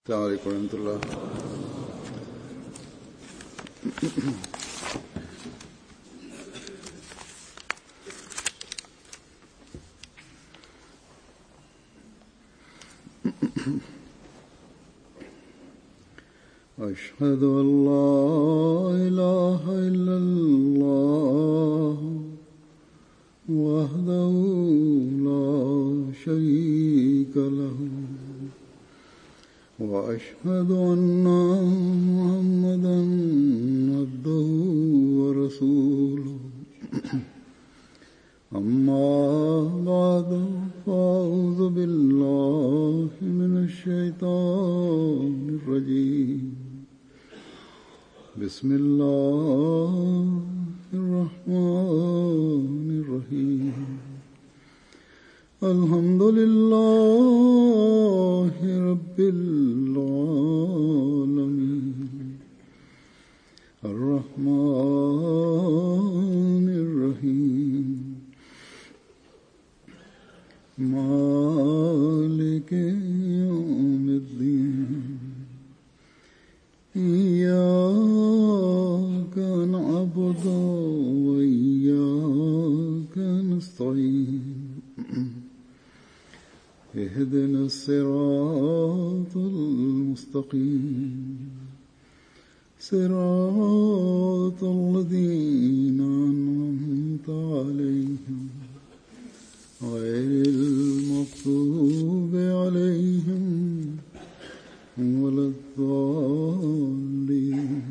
السلام عليكم ورحمة الله أشهد أن لا إله إلا الله وحده لا شريك له وأشهد أن محمدا عبده ورسوله أما بعد فأعوذ بالله من الشيطان الرجيم بسم الله الرحمن الرحيم الحمد لله رب العالمين الرحمن الرحيم مالك يوم الدين إياك نعبد وإياك نستعين اهدنا الصراط المستقيم صراط الذين أنعمت عليهم غير المغضوب عليهم ولا الضالين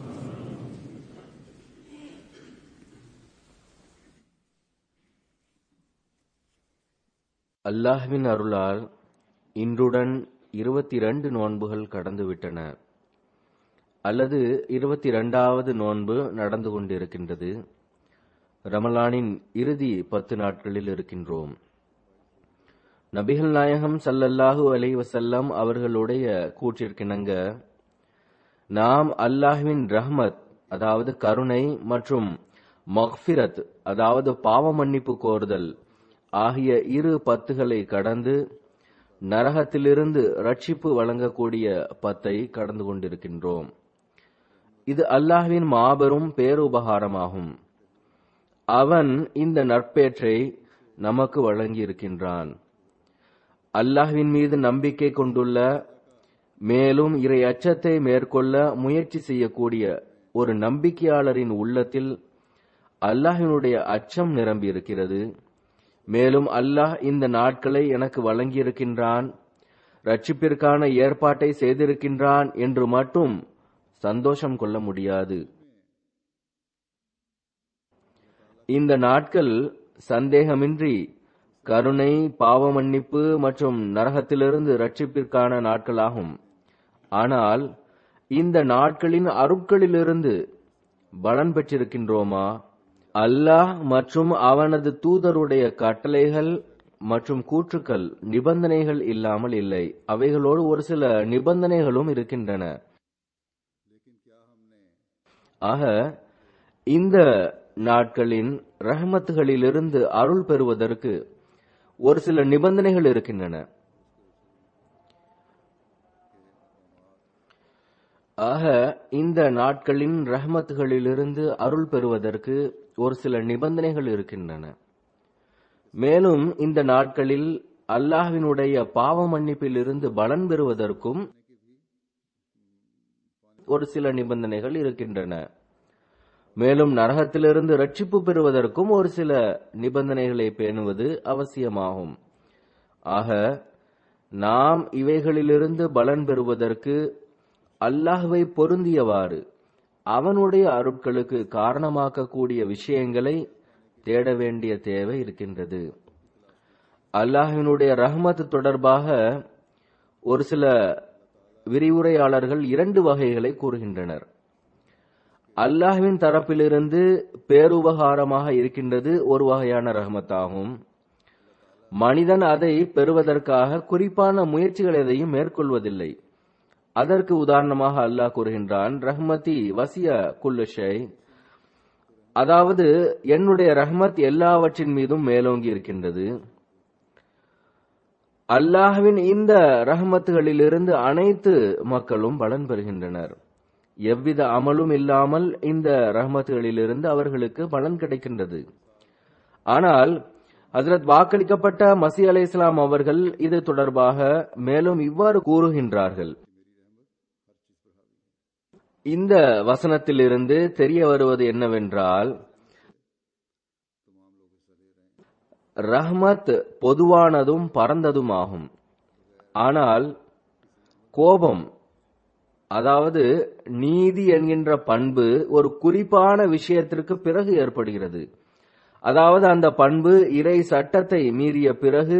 அல்லாஹ்வின் அருளால் இன்றுடன் இருபத்தி இரண்டு நோன்புகள் கடந்துவிட்டன அல்லது இருபத்தி இரண்டாவது நோன்பு நடந்து கொண்டிருக்கின்றது ரமலானின் இறுதி பத்து நாட்களில் இருக்கின்றோம் நபிகள் நாயகம் சல்லல்லாஹு அலை வசல்லம் அவர்களுடைய கூற்றிற்கிணங்க நாம் அல்லாஹ்வின் ரஹ்மத் அதாவது கருணை மற்றும் மக்ஃபிரத் அதாவது பாவ மன்னிப்பு கோருதல் ஆகிய இரு பத்துகளை கடந்து நரகத்திலிருந்து ரட்சிப்பு வழங்கக்கூடிய பத்தை கடந்து கொண்டிருக்கின்றோம் இது அல்லாஹ்வின் மாபெரும் பேருபகாரமாகும் அவன் இந்த நற்பேற்றை நமக்கு வழங்கியிருக்கின்றான் அல்லாஹ்வின் மீது நம்பிக்கை கொண்டுள்ள மேலும் இறை அச்சத்தை மேற்கொள்ள முயற்சி செய்யக்கூடிய ஒரு நம்பிக்கையாளரின் உள்ளத்தில் அல்லாஹினுடைய அச்சம் நிரம்பியிருக்கிறது மேலும் அல்லாஹ் இந்த நாட்களை எனக்கு வழங்கியிருக்கின்றான் ரட்சிப்பிற்கான ஏற்பாட்டை செய்திருக்கின்றான் என்று மட்டும் சந்தோஷம் கொள்ள முடியாது இந்த நாட்கள் சந்தேகமின்றி கருணை பாவ மன்னிப்பு மற்றும் நரகத்திலிருந்து ரட்சிப்பிற்கான நாட்களாகும் ஆனால் இந்த நாட்களின் அருட்களிலிருந்து பலன் பெற்றிருக்கின்றோமா அல்லாஹ் மற்றும் அவனது தூதருடைய கட்டளைகள் மற்றும் கூற்றுக்கள் நிபந்தனைகள் இல்லாமல் இல்லை அவைகளோடு ஒரு சில நிபந்தனைகளும் இருக்கின்றன ஆக இந்த நாட்களின் ரஹமத்துகளிலிருந்து அருள் பெறுவதற்கு ஒரு சில நிபந்தனைகள் இருக்கின்றன ஆக இந்த நாட்களின் ரஹமத்துகளிலிருந்து அருள் பெறுவதற்கு ஒரு சில நிபந்தனைகள் இருக்கின்றன மேலும் இந்த நாட்களில் அல்லாஹ்வினுடைய பாவ மன்னிப்பிலிருந்து பலன் பெறுவதற்கும் ஒரு சில நிபந்தனைகள் இருக்கின்றன மேலும் நரகத்திலிருந்து ரட்சிப்பு பெறுவதற்கும் ஒரு சில நிபந்தனைகளை பேணுவது அவசியமாகும் ஆக நாம் இவைகளிலிருந்து பலன் பெறுவதற்கு அல்லாஹுவை பொருந்தியவாறு அவனுடைய அருட்களுக்கு காரணமாக்கக்கூடிய விஷயங்களை தேட வேண்டிய தேவை இருக்கின்றது அல்லாஹினுடைய ரஹ்மத் தொடர்பாக ஒரு சில விரிவுரையாளர்கள் இரண்டு வகைகளை கூறுகின்றனர் அல்லாஹ்வின் தரப்பிலிருந்து பேருபகாரமாக இருக்கின்றது ஒரு வகையான ரஹமத்தாகும் மனிதன் அதை பெறுவதற்காக குறிப்பான முயற்சிகள் எதையும் மேற்கொள்வதில்லை அதற்கு உதாரணமாக அல்லாஹ் கூறுகின்றான் ரஹ்மதி வசிய குல்லுஷை அதாவது என்னுடைய ரஹ்மத் எல்லாவற்றின் மீதும் மேலோங்கி இருக்கின்றது அல்லாஹ்வின் இந்த ரஹமத்துகளிலிருந்து அனைத்து மக்களும் பலன் பெறுகின்றனர் எவ்வித அமலும் இல்லாமல் இந்த ரஹமத்துகளிலிருந்து அவர்களுக்கு பலன் கிடைக்கின்றது ஆனால் ஹசரத் வாக்களிக்கப்பட்ட மசி அலை இஸ்லாம் அவர்கள் இது தொடர்பாக மேலும் இவ்வாறு கூறுகின்றார்கள் இந்த வசனத்திலிருந்து தெரிய வருவது என்னவென்றால் ரஹ்மத் பொதுவானதும் பரந்ததுமாகும் ஆனால் கோபம் அதாவது நீதி என்கின்ற பண்பு ஒரு குறிப்பான விஷயத்திற்கு பிறகு ஏற்படுகிறது அதாவது அந்த பண்பு இறை சட்டத்தை மீறிய பிறகு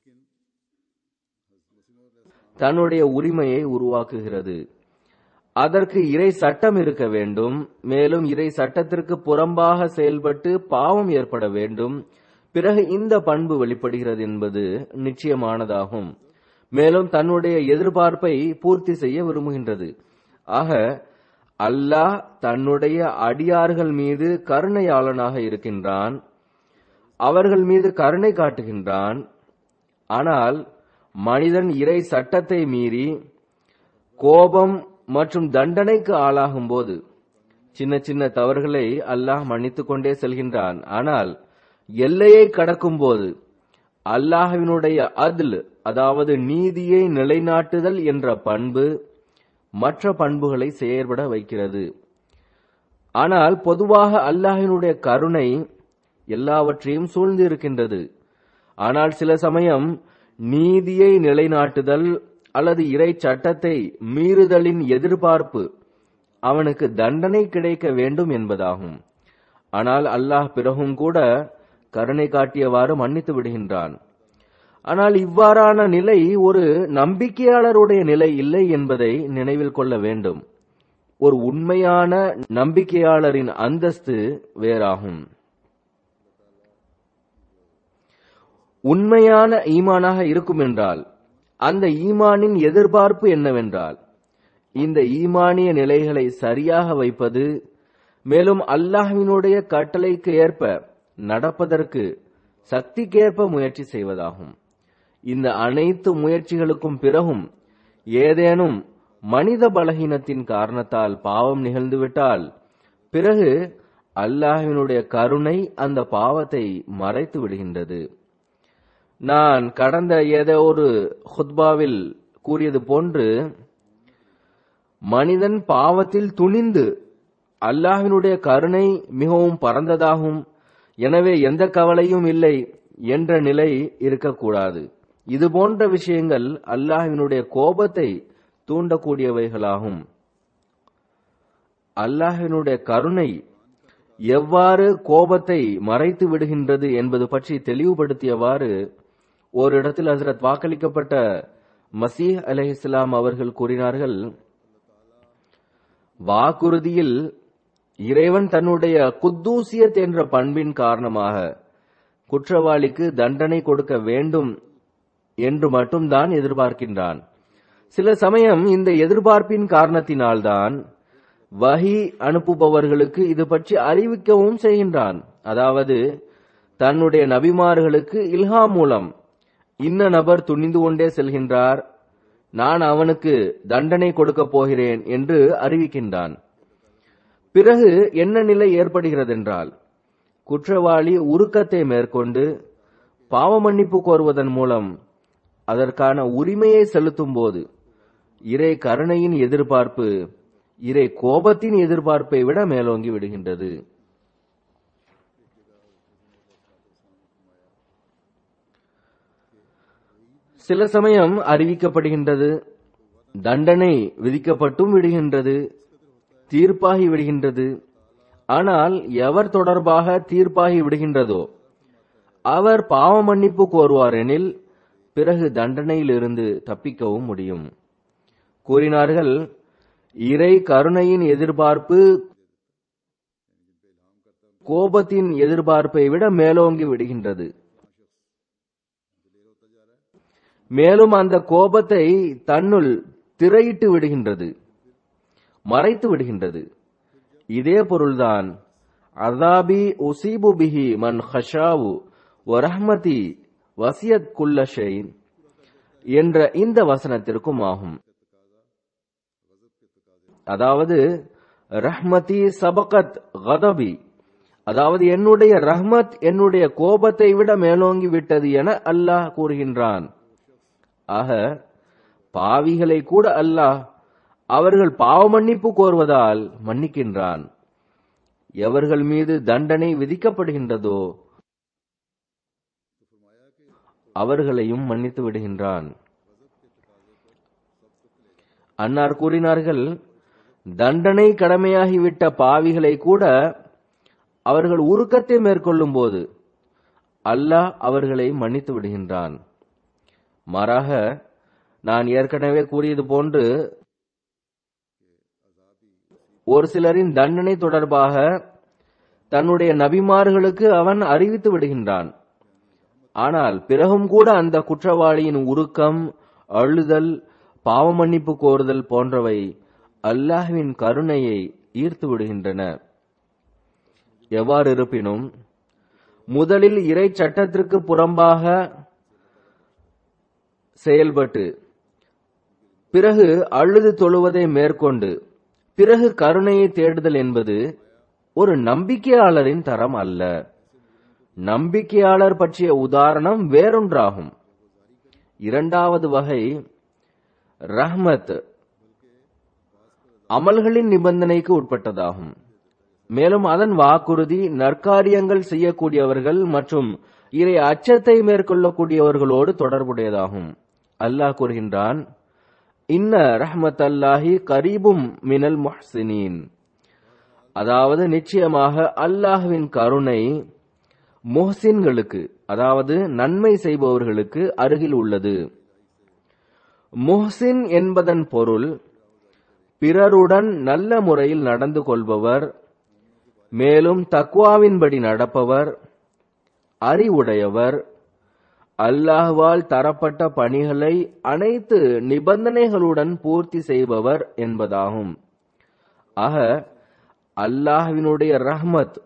தன்னுடைய உரிமையை உருவாக்குகிறது அதற்கு இறை சட்டம் இருக்க வேண்டும் மேலும் இறை சட்டத்திற்கு புறம்பாக செயல்பட்டு பாவம் ஏற்பட வேண்டும் பிறகு இந்த பண்பு வெளிப்படுகிறது என்பது நிச்சயமானதாகும் மேலும் தன்னுடைய எதிர்பார்ப்பை பூர்த்தி செய்ய விரும்புகின்றது ஆக அல்லாஹ் தன்னுடைய அடியார்கள் மீது கருணையாளனாக இருக்கின்றான் அவர்கள் மீது கருணை காட்டுகின்றான் ஆனால் மனிதன் இறை சட்டத்தை மீறி கோபம் மற்றும் தண்டனைக்கு ஆளாகும் போது சின்ன சின்ன தவறுகளை அல்லாஹ் மன்னித்துக் கொண்டே செல்கின்றான் ஆனால் எல்லையை கடக்கும் போது அல்லாஹ்வினுடைய அத்ல் அதாவது நீதியை நிலைநாட்டுதல் என்ற பண்பு மற்ற பண்புகளை செயற்பட வைக்கிறது ஆனால் பொதுவாக அல்லாஹினுடைய கருணை எல்லாவற்றையும் சூழ்ந்து இருக்கின்றது ஆனால் சில சமயம் நீதியை நிலைநாட்டுதல் அல்லது இறை சட்டத்தை மீறுதலின் எதிர்பார்ப்பு அவனுக்கு தண்டனை கிடைக்க வேண்டும் என்பதாகும் ஆனால் அல்லாஹ் பிறகும் கூட கருணை காட்டியவாறு மன்னித்து விடுகின்றான் ஆனால் இவ்வாறான நிலை ஒரு நம்பிக்கையாளருடைய நிலை இல்லை என்பதை நினைவில் கொள்ள வேண்டும் ஒரு உண்மையான நம்பிக்கையாளரின் அந்தஸ்து வேறாகும் உண்மையான ஈமானாக இருக்கும் என்றால் அந்த ஈமானின் எதிர்பார்ப்பு என்னவென்றால் இந்த ஈமானிய நிலைகளை சரியாக வைப்பது மேலும் அல்லாஹ்வினுடைய கட்டளைக்கு ஏற்ப நடப்பதற்கு சக்திக்கேற்ப முயற்சி செய்வதாகும் இந்த அனைத்து முயற்சிகளுக்கும் பிறகும் ஏதேனும் மனித பலகீனத்தின் காரணத்தால் பாவம் நிகழ்ந்துவிட்டால் பிறகு அல்லாஹ்வினுடைய கருணை அந்த பாவத்தை மறைத்து விடுகின்றது நான் கடந்த ஏதோ ஒரு ஹுத்பாவில் கூறியது போன்று மனிதன் பாவத்தில் துணிந்து அல்லாஹ்வினுடைய கருணை மிகவும் பரந்ததாகும் எனவே எந்த கவலையும் இல்லை என்ற நிலை இருக்கக்கூடாது இது போன்ற விஷயங்கள் அல்லாஹ்வினுடைய கோபத்தை தூண்டக்கூடியவைகளாகும் அல்லாஹ்வினுடைய கருணை எவ்வாறு கோபத்தை மறைத்து விடுகின்றது என்பது பற்றி தெளிவுபடுத்தியவாறு ஓரிடத்தில் ஹசரத் வாக்களிக்கப்பட்ட மசீஹ் அலைஹிஸ்லாம் அவர்கள் கூறினார்கள் வாக்குறுதியில் இறைவன் தன்னுடைய குத்தூசியத் என்ற பண்பின் காரணமாக குற்றவாளிக்கு தண்டனை கொடுக்க வேண்டும் என்று மட்டும்தான் எதிர்பார்க்கின்றான் சில சமயம் இந்த எதிர்பார்ப்பின் காரணத்தினால்தான் வஹி அனுப்புபவர்களுக்கு இது பற்றி அறிவிக்கவும் செய்கின்றான் அதாவது தன்னுடைய நபிமார்களுக்கு இல்ஹா மூலம் இன்ன நபர் துணிந்து கொண்டே செல்கின்றார் நான் அவனுக்கு தண்டனை கொடுக்கப் போகிறேன் என்று அறிவிக்கின்றான் பிறகு என்ன நிலை ஏற்படுகிறதென்றால் குற்றவாளி உருக்கத்தை மேற்கொண்டு பாவ மன்னிப்பு கோருவதன் மூலம் அதற்கான உரிமையை செலுத்தும் போது இறை கருணையின் எதிர்பார்ப்பு இறை கோபத்தின் எதிர்பார்ப்பை விட மேலோங்கி விடுகின்றது சில சமயம் அறிவிக்கப்படுகின்றது தண்டனை விதிக்கப்பட்டும் விடுகின்றது தீர்ப்பாகி விடுகின்றது ஆனால் எவர் தொடர்பாக தீர்ப்பாகி விடுகின்றதோ அவர் பாவ மன்னிப்பு கோருவார் எனில் பிறகு தண்டனையிலிருந்து தப்பிக்கவும் முடியும் கூறினார்கள் இறை கருணையின் எதிர்பார்ப்பு கோபத்தின் எதிர்பார்ப்பை விட மேலோங்கி விடுகின்றது மேலும் அந்த கோபத்தை தன்னுள் திரையிட்டு விடுகின்றது மறைத்து விடுகின்றது இதே பொருள்தான் அதாபி உசீபு பிஹி மன் ஹஷாவு வரஹ்மதி வசியத் குல்ல ஷெயின் என்ற இந்த வசனத்திற்கும் ஆகும் அதாவது ரஹ்மதி சபகத் கதபி அதாவது என்னுடைய ரஹ்மத் என்னுடைய கோபத்தை விட மேலோங்கி விட்டது என அல்லாஹ் கூறுகின்றான் ஆக பாவிகளை கூட அல்லாஹ் அவர்கள் பாவ மன்னிப்பு கோருவதால் மன்னிக்கின்றான் எவர்கள் மீது தண்டனை விதிக்கப்படுகின்றதோ அவர்களையும் மன்னித்து விடுகின்றான் அன்னார் கூறினார்கள் தண்டனை கடமையாகிவிட்ட பாவிகளை கூட அவர்கள் உருக்கத்தை மேற்கொள்ளும் போது அல்லாஹ் அவர்களை மன்னித்து விடுகின்றான் மாறாக நான் ஏற்கனவே கூறியது போன்று ஒரு சிலரின் தண்டனை தொடர்பாக தன்னுடைய நபிமார்களுக்கு அவன் அறிவித்து விடுகின்றான் ஆனால் பிறகும் கூட அந்த குற்றவாளியின் உருக்கம் அழுதல் பாவ மன்னிப்பு கோருதல் போன்றவை அல்லாஹ்வின் கருணையை ஈர்த்து விடுகின்றன எவ்வாறு இருப்பினும் முதலில் இறை சட்டத்திற்கு புறம்பாக செயல்பட்டு பிறகு அழுது தொழுவதை மேற்கொண்டு பிறகு கருணையை தேடுதல் என்பது ஒரு நம்பிக்கையாளரின் தரம் அல்ல நம்பிக்கையாளர் பற்றிய உதாரணம் வேறொன்றாகும் இரண்டாவது வகை ரஹ்மத் அமல்களின் நிபந்தனைக்கு உட்பட்டதாகும் மேலும் அதன் வாக்குறுதி நற்காரியங்கள் செய்யக்கூடியவர்கள் மற்றும் இறை அச்சத்தை மேற்கொள்ளக்கூடியவர்களோடு தொடர்புடையதாகும் அல்லாஹ் கூறுகின்றான் இன்ன ரஹ்மத் அல்லாஹி கரீபும் மினல் முஹ்சினீன் அதாவது நிச்சயமாக அல்லாஹ்வின் கருணை முஹ்சின்களுக்கு அதாவது நன்மை செய்பவர்களுக்கு அருகில் உள்ளது முஹ்சின் என்பதன் பொருள் பிறருடன் நல்ல முறையில் நடந்து கொள்பவர் மேலும் தக்வாவின்படி நடப்பவர் அறிவுடையவர் அல்லாஹ்வால் தரப்பட்ட பணிகளை அனைத்து நிபந்தனைகளுடன் பூர்த்தி செய்பவர் என்பதாகும் ஆக அல்லாஹ்வினுடைய ரஹ்மத்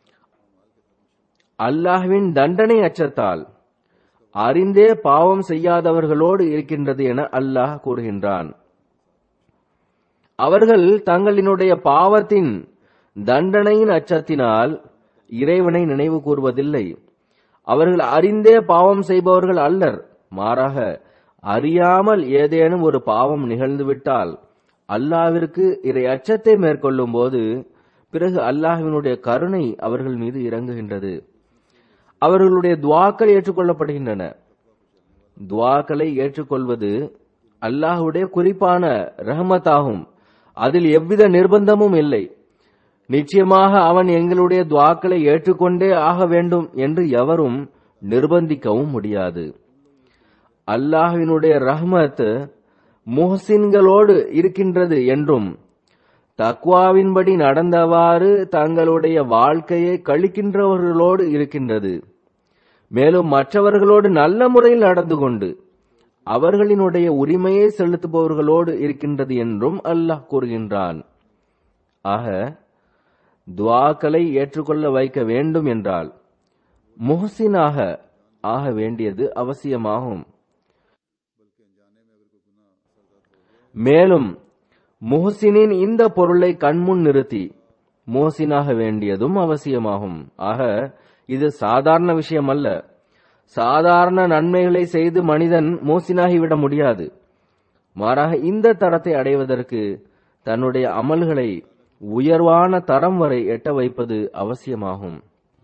அல்லாஹ்வின் தண்டனை அச்சத்தால் அறிந்தே பாவம் செய்யாதவர்களோடு இருக்கின்றது என அல்லாஹ் கூறுகின்றான் அவர்கள் தங்களினுடைய பாவத்தின் தண்டனையின் அச்சத்தினால் இறைவனை நினைவு கூறுவதில்லை அவர்கள் அறிந்தே பாவம் செய்பவர்கள் அல்லர் மாறாக அறியாமல் ஏதேனும் ஒரு பாவம் நிகழ்ந்துவிட்டால் அல்லாவிற்கு இறை அச்சத்தை மேற்கொள்ளும் போது பிறகு அல்லாஹ்வினுடைய கருணை அவர்கள் மீது இறங்குகின்றது அவர்களுடைய துவாக்கள் ஏற்றுக்கொள்ளப்படுகின்றன துவாக்களை ஏற்றுக்கொள்வது அல்லாஹுடைய குறிப்பான ரஹமத்தாகும் அதில் எவ்வித நிர்பந்தமும் இல்லை நிச்சயமாக அவன் எங்களுடைய துவாக்களை ஏற்றுக்கொண்டே ஆக வேண்டும் என்று எவரும் நிர்பந்திக்கவும் முடியாது அல்லாஹ்வினுடைய ரஹ்மத் முஹ்சின்களோடு இருக்கின்றது என்றும் தக்வாவின்படி நடந்தவாறு தங்களுடைய வாழ்க்கையை கழிக்கின்றவர்களோடு இருக்கின்றது மேலும் மற்றவர்களோடு நல்ல முறையில் நடந்து கொண்டு அவர்களினுடைய உரிமையை செலுத்துபவர்களோடு இருக்கின்றது என்றும் அல்லாஹ் கூறுகின்றான் ஆக துவாக்களை ஏற்றுக்கொள்ள வைக்க வேண்டும் என்றால் முஹசினாக ஆக வேண்டியது அவசியமாகும் மேலும் முஹசினின் இந்த பொருளை கண்முன் நிறுத்தி முஹசினாக வேண்டியதும் அவசியமாகும் ஆக இது சாதாரண விஷயம் அல்ல சாதாரண நன்மைகளை செய்து மனிதன் மோசினாகிவிட முடியாது மாறாக இந்த தரத்தை அடைவதற்கு தன்னுடைய அமல்களை உயர்வான தரம் வரை எட்ட வைப்பது அவசியமாகும்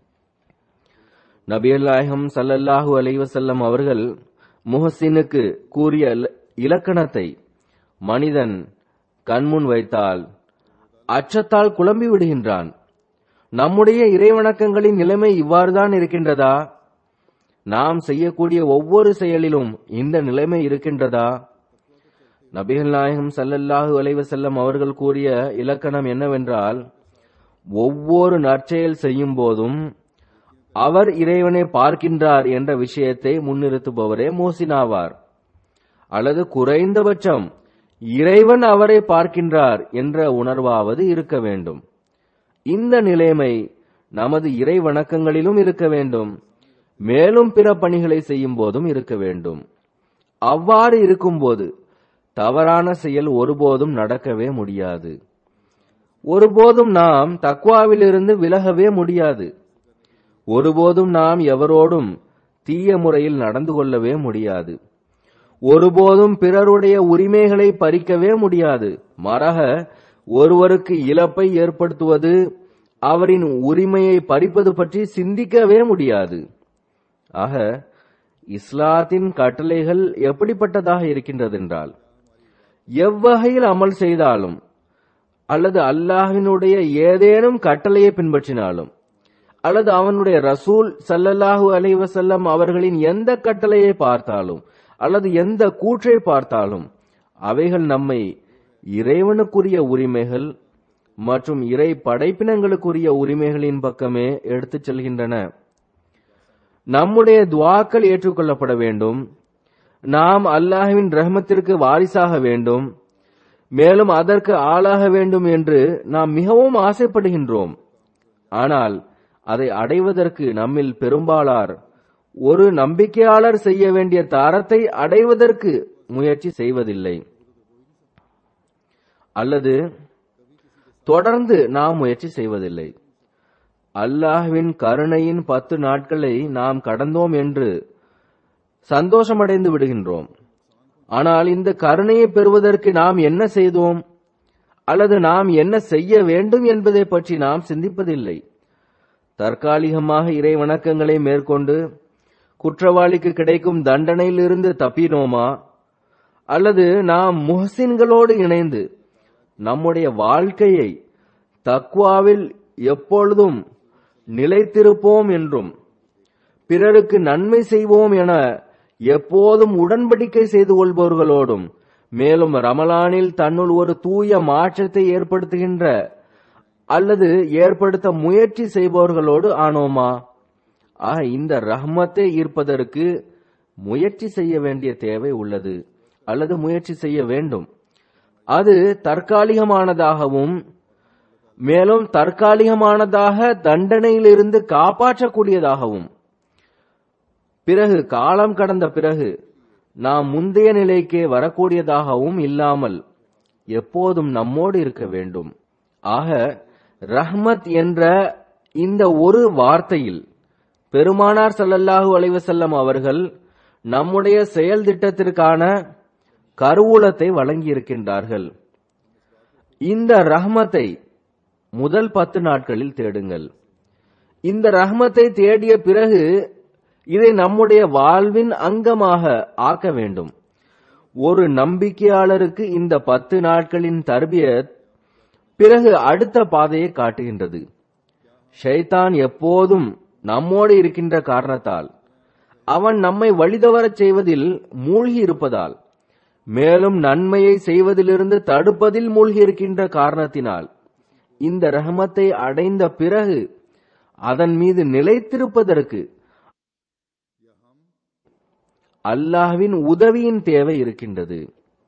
நபியல்லாஹம் சல்லல்லாஹு அலைவசல்லம் அவர்கள் முஹசினுக்கு கூறிய இலக்கணத்தை மனிதன் கண்முன் வைத்தால் அச்சத்தால் குழம்பி விடுகின்றான் நம்முடைய இறைவணக்கங்களின் நிலைமை இவ்வாறுதான் இருக்கின்றதா நாம் செய்யக்கூடிய ஒவ்வொரு செயலிலும் இந்த நிலைமை இருக்கின்றதா நபிகள் நாயகம் சல்லல்லாஹு அலைவசல்லம் அவர்கள் கூறிய இலக்கணம் என்னவென்றால் ஒவ்வொரு நற்செயல் செய்யும் போதும் அவர் இறைவனை பார்க்கின்றார் என்ற விஷயத்தை முன்னிறுத்துபவரே மோசினாவார் அல்லது குறைந்தபட்சம் இறைவன் அவரை பார்க்கின்றார் என்ற உணர்வாவது இருக்க வேண்டும் இந்த நிலைமை நமது இறை வணக்கங்களிலும் இருக்க வேண்டும் மேலும் பிற பணிகளை செய்யும் போதும் இருக்க வேண்டும் அவ்வாறு இருக்கும்போது தவறான செயல் ஒருபோதும் நடக்கவே முடியாது ஒருபோதும் நாம் தக்வாவிலிருந்து விலகவே முடியாது ஒருபோதும் நாம் எவரோடும் தீய முறையில் நடந்து கொள்ளவே முடியாது ஒருபோதும் பிறருடைய உரிமைகளை பறிக்கவே முடியாது மாறாக ஒருவருக்கு இழப்பை ஏற்படுத்துவது அவரின் உரிமையை பறிப்பது பற்றி சிந்திக்கவே முடியாது ஆக இஸ்லாத்தின் கட்டளைகள் எப்படிப்பட்டதாக இருக்கின்றதென்றால் எவ்வகையில் அமல் செய்தாலும் அல்லது அல்லாஹ்வினுடைய ஏதேனும் கட்டளையை பின்பற்றினாலும் அல்லது அவனுடைய ரசூல் ஸல்லல்லாஹு அலைஹி வஸல்லம் அவர்களின் எந்த கட்டளையை பார்த்தாலும் அல்லது எந்த கூற்றை பார்த்தாலும் அவைகள் நம்மை இறைவனுக்குரிய உரிமைகள் மற்றும் இறை படைப்பினங்களுக்குரிய உரிமைகளின் பக்கமே எடுத்துச் செல்கின்றன நம்முடைய துவாக்கள் ஏற்றுக்கொள்ளப்பட வேண்டும் நாம் அல்லாஹ்வின் ரஹ்மத்திற்கு வாரிசாக வேண்டும் மேலும் அதற்கு ஆளாக வேண்டும் என்று நாம் மிகவும் ஆசைப்படுகின்றோம் ஆனால் அதை அடைவதற்கு நம்மில் பெரும்பாலார் ஒரு நம்பிக்கையாளர் செய்ய வேண்டிய தாரத்தை அடைவதற்கு முயற்சி செய்வதில்லை அல்லது தொடர்ந்து நாம் முயற்சி செய்வதில்லை அல்லாஹ்வின் கருணையின் பத்து நாட்களை நாம் கடந்தோம் என்று சந்தோஷமடைந்து விடுகின்றோம் ஆனால் இந்த கருணையை பெறுவதற்கு நாம் என்ன செய்தோம் அல்லது நாம் என்ன செய்ய வேண்டும் என்பதை பற்றி நாம் சிந்திப்பதில்லை தற்காலிகமாக இறை வணக்கங்களை மேற்கொண்டு குற்றவாளிக்கு கிடைக்கும் தண்டனையிலிருந்து தப்பினோமா அல்லது நாம் முஹசின்களோடு இணைந்து நம்முடைய வாழ்க்கையை தக்வாவில் எப்பொழுதும் நிலைத்திருப்போம் என்றும் பிறருக்கு நன்மை செய்வோம் என எப்போதும் உடன்படிக்கை செய்து கொள்பவர்களோடும் மேலும் ரமலானில் தன்னுள் ஒரு தூய மாற்றத்தை ஏற்படுத்துகின்ற அல்லது ஏற்படுத்த முயற்சி செய்பவர்களோடு ஆனோமா ஆக இந்த ரஹ்மத்தை ஈர்ப்பதற்கு முயற்சி செய்ய வேண்டிய தேவை உள்ளது அல்லது முயற்சி செய்ய வேண்டும் அது தற்காலிகமானதாகவும் மேலும் தற்காலிகமானதாக தண்டனையிலிருந்து காப்பாற்றக்கூடியதாகவும் பிறகு காலம் கடந்த பிறகு நாம் முந்தைய நிலைக்கே வரக்கூடியதாகவும் இல்லாமல் எப்போதும் நம்மோடு இருக்க வேண்டும் ஆக ரஹ்மத் என்ற இந்த ஒரு வார்த்தையில் பெருமானார் ஸல்லல்லாஹு அலைஹி வஸல்லம் அவர்கள் நம்முடைய செயல் திட்டத்திற்கான கருவூலத்தை வழங்கியிருக்கின்றார்கள் இந்த ரஹ்மத்தை முதல் பத்து நாட்களில் தேடுங்கள் இந்த ரஹ்மத்தை தேடிய பிறகு இதை நம்முடைய வாழ்வின் அங்கமாக ஆக்க வேண்டும் ஒரு நம்பிக்கையாளருக்கு இந்த பத்து நாட்களின் தர்பியத் பிறகு அடுத்த பாதையை காட்டுகின்றது ஷைத்தான் எப்போதும் நம்மோடு இருக்கின்ற காரணத்தால் அவன் நம்மை வழிதவரச் செய்வதில் மூழ்கி இருப்பதால் மேலும் நன்மையை செய்வதிலிருந்து தடுப்பதில் மூழ்கி இருக்கின்ற காரணத்தினால் இந்த ரஹமத்தை அடைந்த பிறகு அதன் மீது நிலைத்திருப்பதற்கு அல்லாஹ்வின் உதவியின் தேவை இருக்கின்றது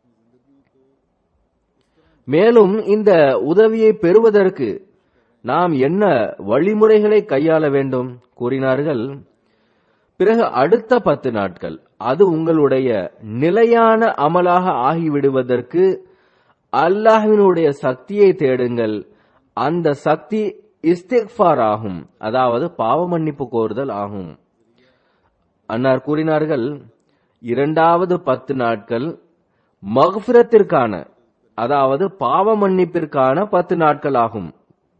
மேலும் இந்த உதவியை பெறுவதற்கு நாம் என்ன வழிமுறைகளை கையாள வேண்டும் கூறினார்கள் பிறகு அடுத்த பத்து நாட்கள் அது உங்களுடைய நிலையான அமலாக ஆகிவிடுவதற்கு அல்லாஹ்வினுடைய சக்தியை தேடுங்கள் அந்த சக்தி இஸ்திக்ஃபார் ஆகும் அதாவது பாவ மன்னிப்பு கோருதல் ஆகும் அன்னார் கூறினார்கள் இரண்டாவது பத்து நாட்கள் மகஃபிரத்திற்கான அதாவது பாவ மன்னிப்பிற்கான பத்து நாட்கள் ஆகும்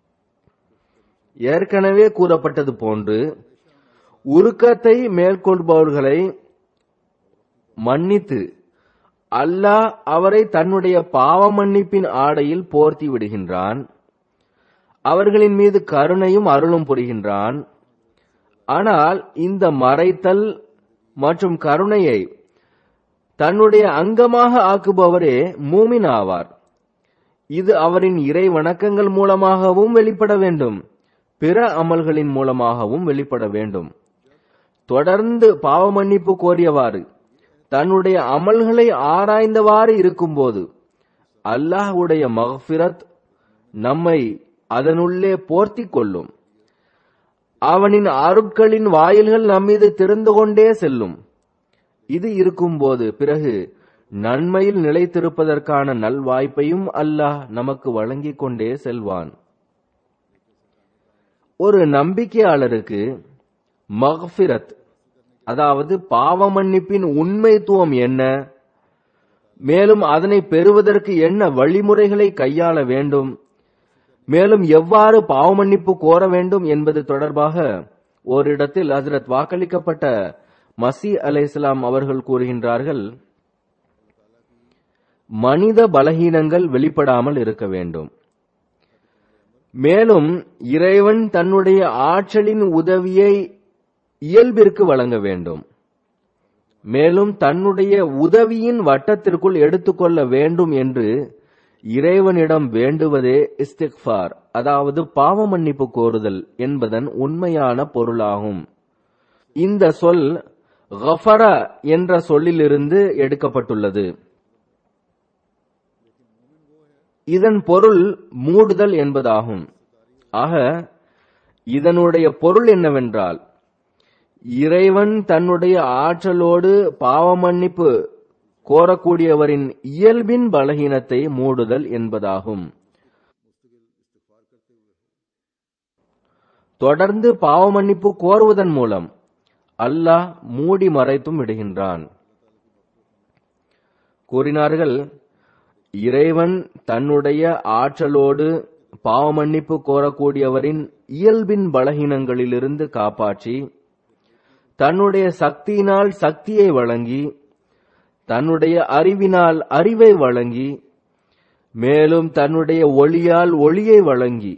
ஏற்கனவே கூறப்பட்டது போன்று உருக்கத்தை மேற்கொள்பவர்களை மன்னித்து அல்லாஹ் அவரை தன்னுடைய பாவ மன்னிப்பின் ஆடையில் போர்த்தி விடுகின்றான் அவர்களின் மீது கருணையும் அருளும் புரிகின்றான் ஆனால் இந்த மறைத்தல் மற்றும் கருணையை தன்னுடைய அங்கமாக ஆக்குபவரே மூமின் ஆவார் இது அவரின் இறை வணக்கங்கள் மூலமாகவும் வெளிப்பட வேண்டும் பிற அமல்களின் மூலமாகவும் வெளிப்பட வேண்டும் தொடர்ந்து பாவ மன்னிப்பு கோரியவாறு தன்னுடைய அமல்களை ஆராய்ந்தவாறு இருக்கும்போது அல்லாஹ்வுடைய மகஃபிரத் நம்மை அதனுள்ளே போர்த்திக் கொள்ளும் அவனின் அருட்களின் வாயில்கள் நம்மீது திறந்து கொண்டே செல்லும் இது இருக்கும்போது பிறகு நன்மையில் நிலைத்திருப்பதற்கான நல்வாய்ப்பையும் அல்லாஹ் நமக்கு வழங்கிக் கொண்டே செல்வான் ஒரு நம்பிக்கையாளருக்கு மக்ஃபிரத் அதாவது பாவ மன்னிப்பின் உண்மைத்துவம் என்ன மேலும் அதனை பெறுவதற்கு என்ன வழிமுறைகளை கையாள வேண்டும் மேலும் எவ்வாறு பாவ மன்னிப்பு கோர வேண்டும் என்பது தொடர்பாக ஓரிடத்தில் ஹசரத் வாக்களிக்கப்பட்ட மசி அலை இஸ்லாம் அவர்கள் கூறுகின்றார்கள் மனித பலகீனங்கள் வெளிப்படாமல் இருக்க வேண்டும் மேலும் இறைவன் தன்னுடைய ஆற்றலின் உதவியை இயல்பிற்கு வழங்க வேண்டும் மேலும் தன்னுடைய உதவியின் வட்டத்திற்குள் எடுத்துக்கொள்ள வேண்டும் என்று இறைவனிடம் வேண்டுவதே இஸ்திக்ஃபார் அதாவது பாவ மன்னிப்பு கோருதல் என்பதன் உண்மையான பொருளாகும் இந்த சொல் கஃபர என்ற சொல்லிலிருந்து எடுக்கப்பட்டுள்ளது இதன் பொருள் மூடுதல் என்பதாகும் ஆக இதனுடைய பொருள் என்னவென்றால் இறைவன் தன்னுடைய ஆற்றலோடு பாவ மன்னிப்பு கோரக்கூடியவரின் இயல்பின் பலகீனத்தை மூடுதல் என்பதாகும் தொடர்ந்து பாவ மன்னிப்பு கோருவதன் மூலம் அல்லாஹ் மூடி மறைத்தும் விடுகின்றான் கூறினார்கள் இறைவன் தன்னுடைய ஆற்றலோடு பாவ மன்னிப்பு கோரக்கூடியவரின் இயல்பின் பலகீனங்களிலிருந்து காப்பாற்றி தன்னுடைய சக்தியினால் சக்தியை வழங்கி தன்னுடைய அறிவினால் அறிவை வழங்கி மேலும் தன்னுடைய ஒளியால் ஒளியை வழங்கி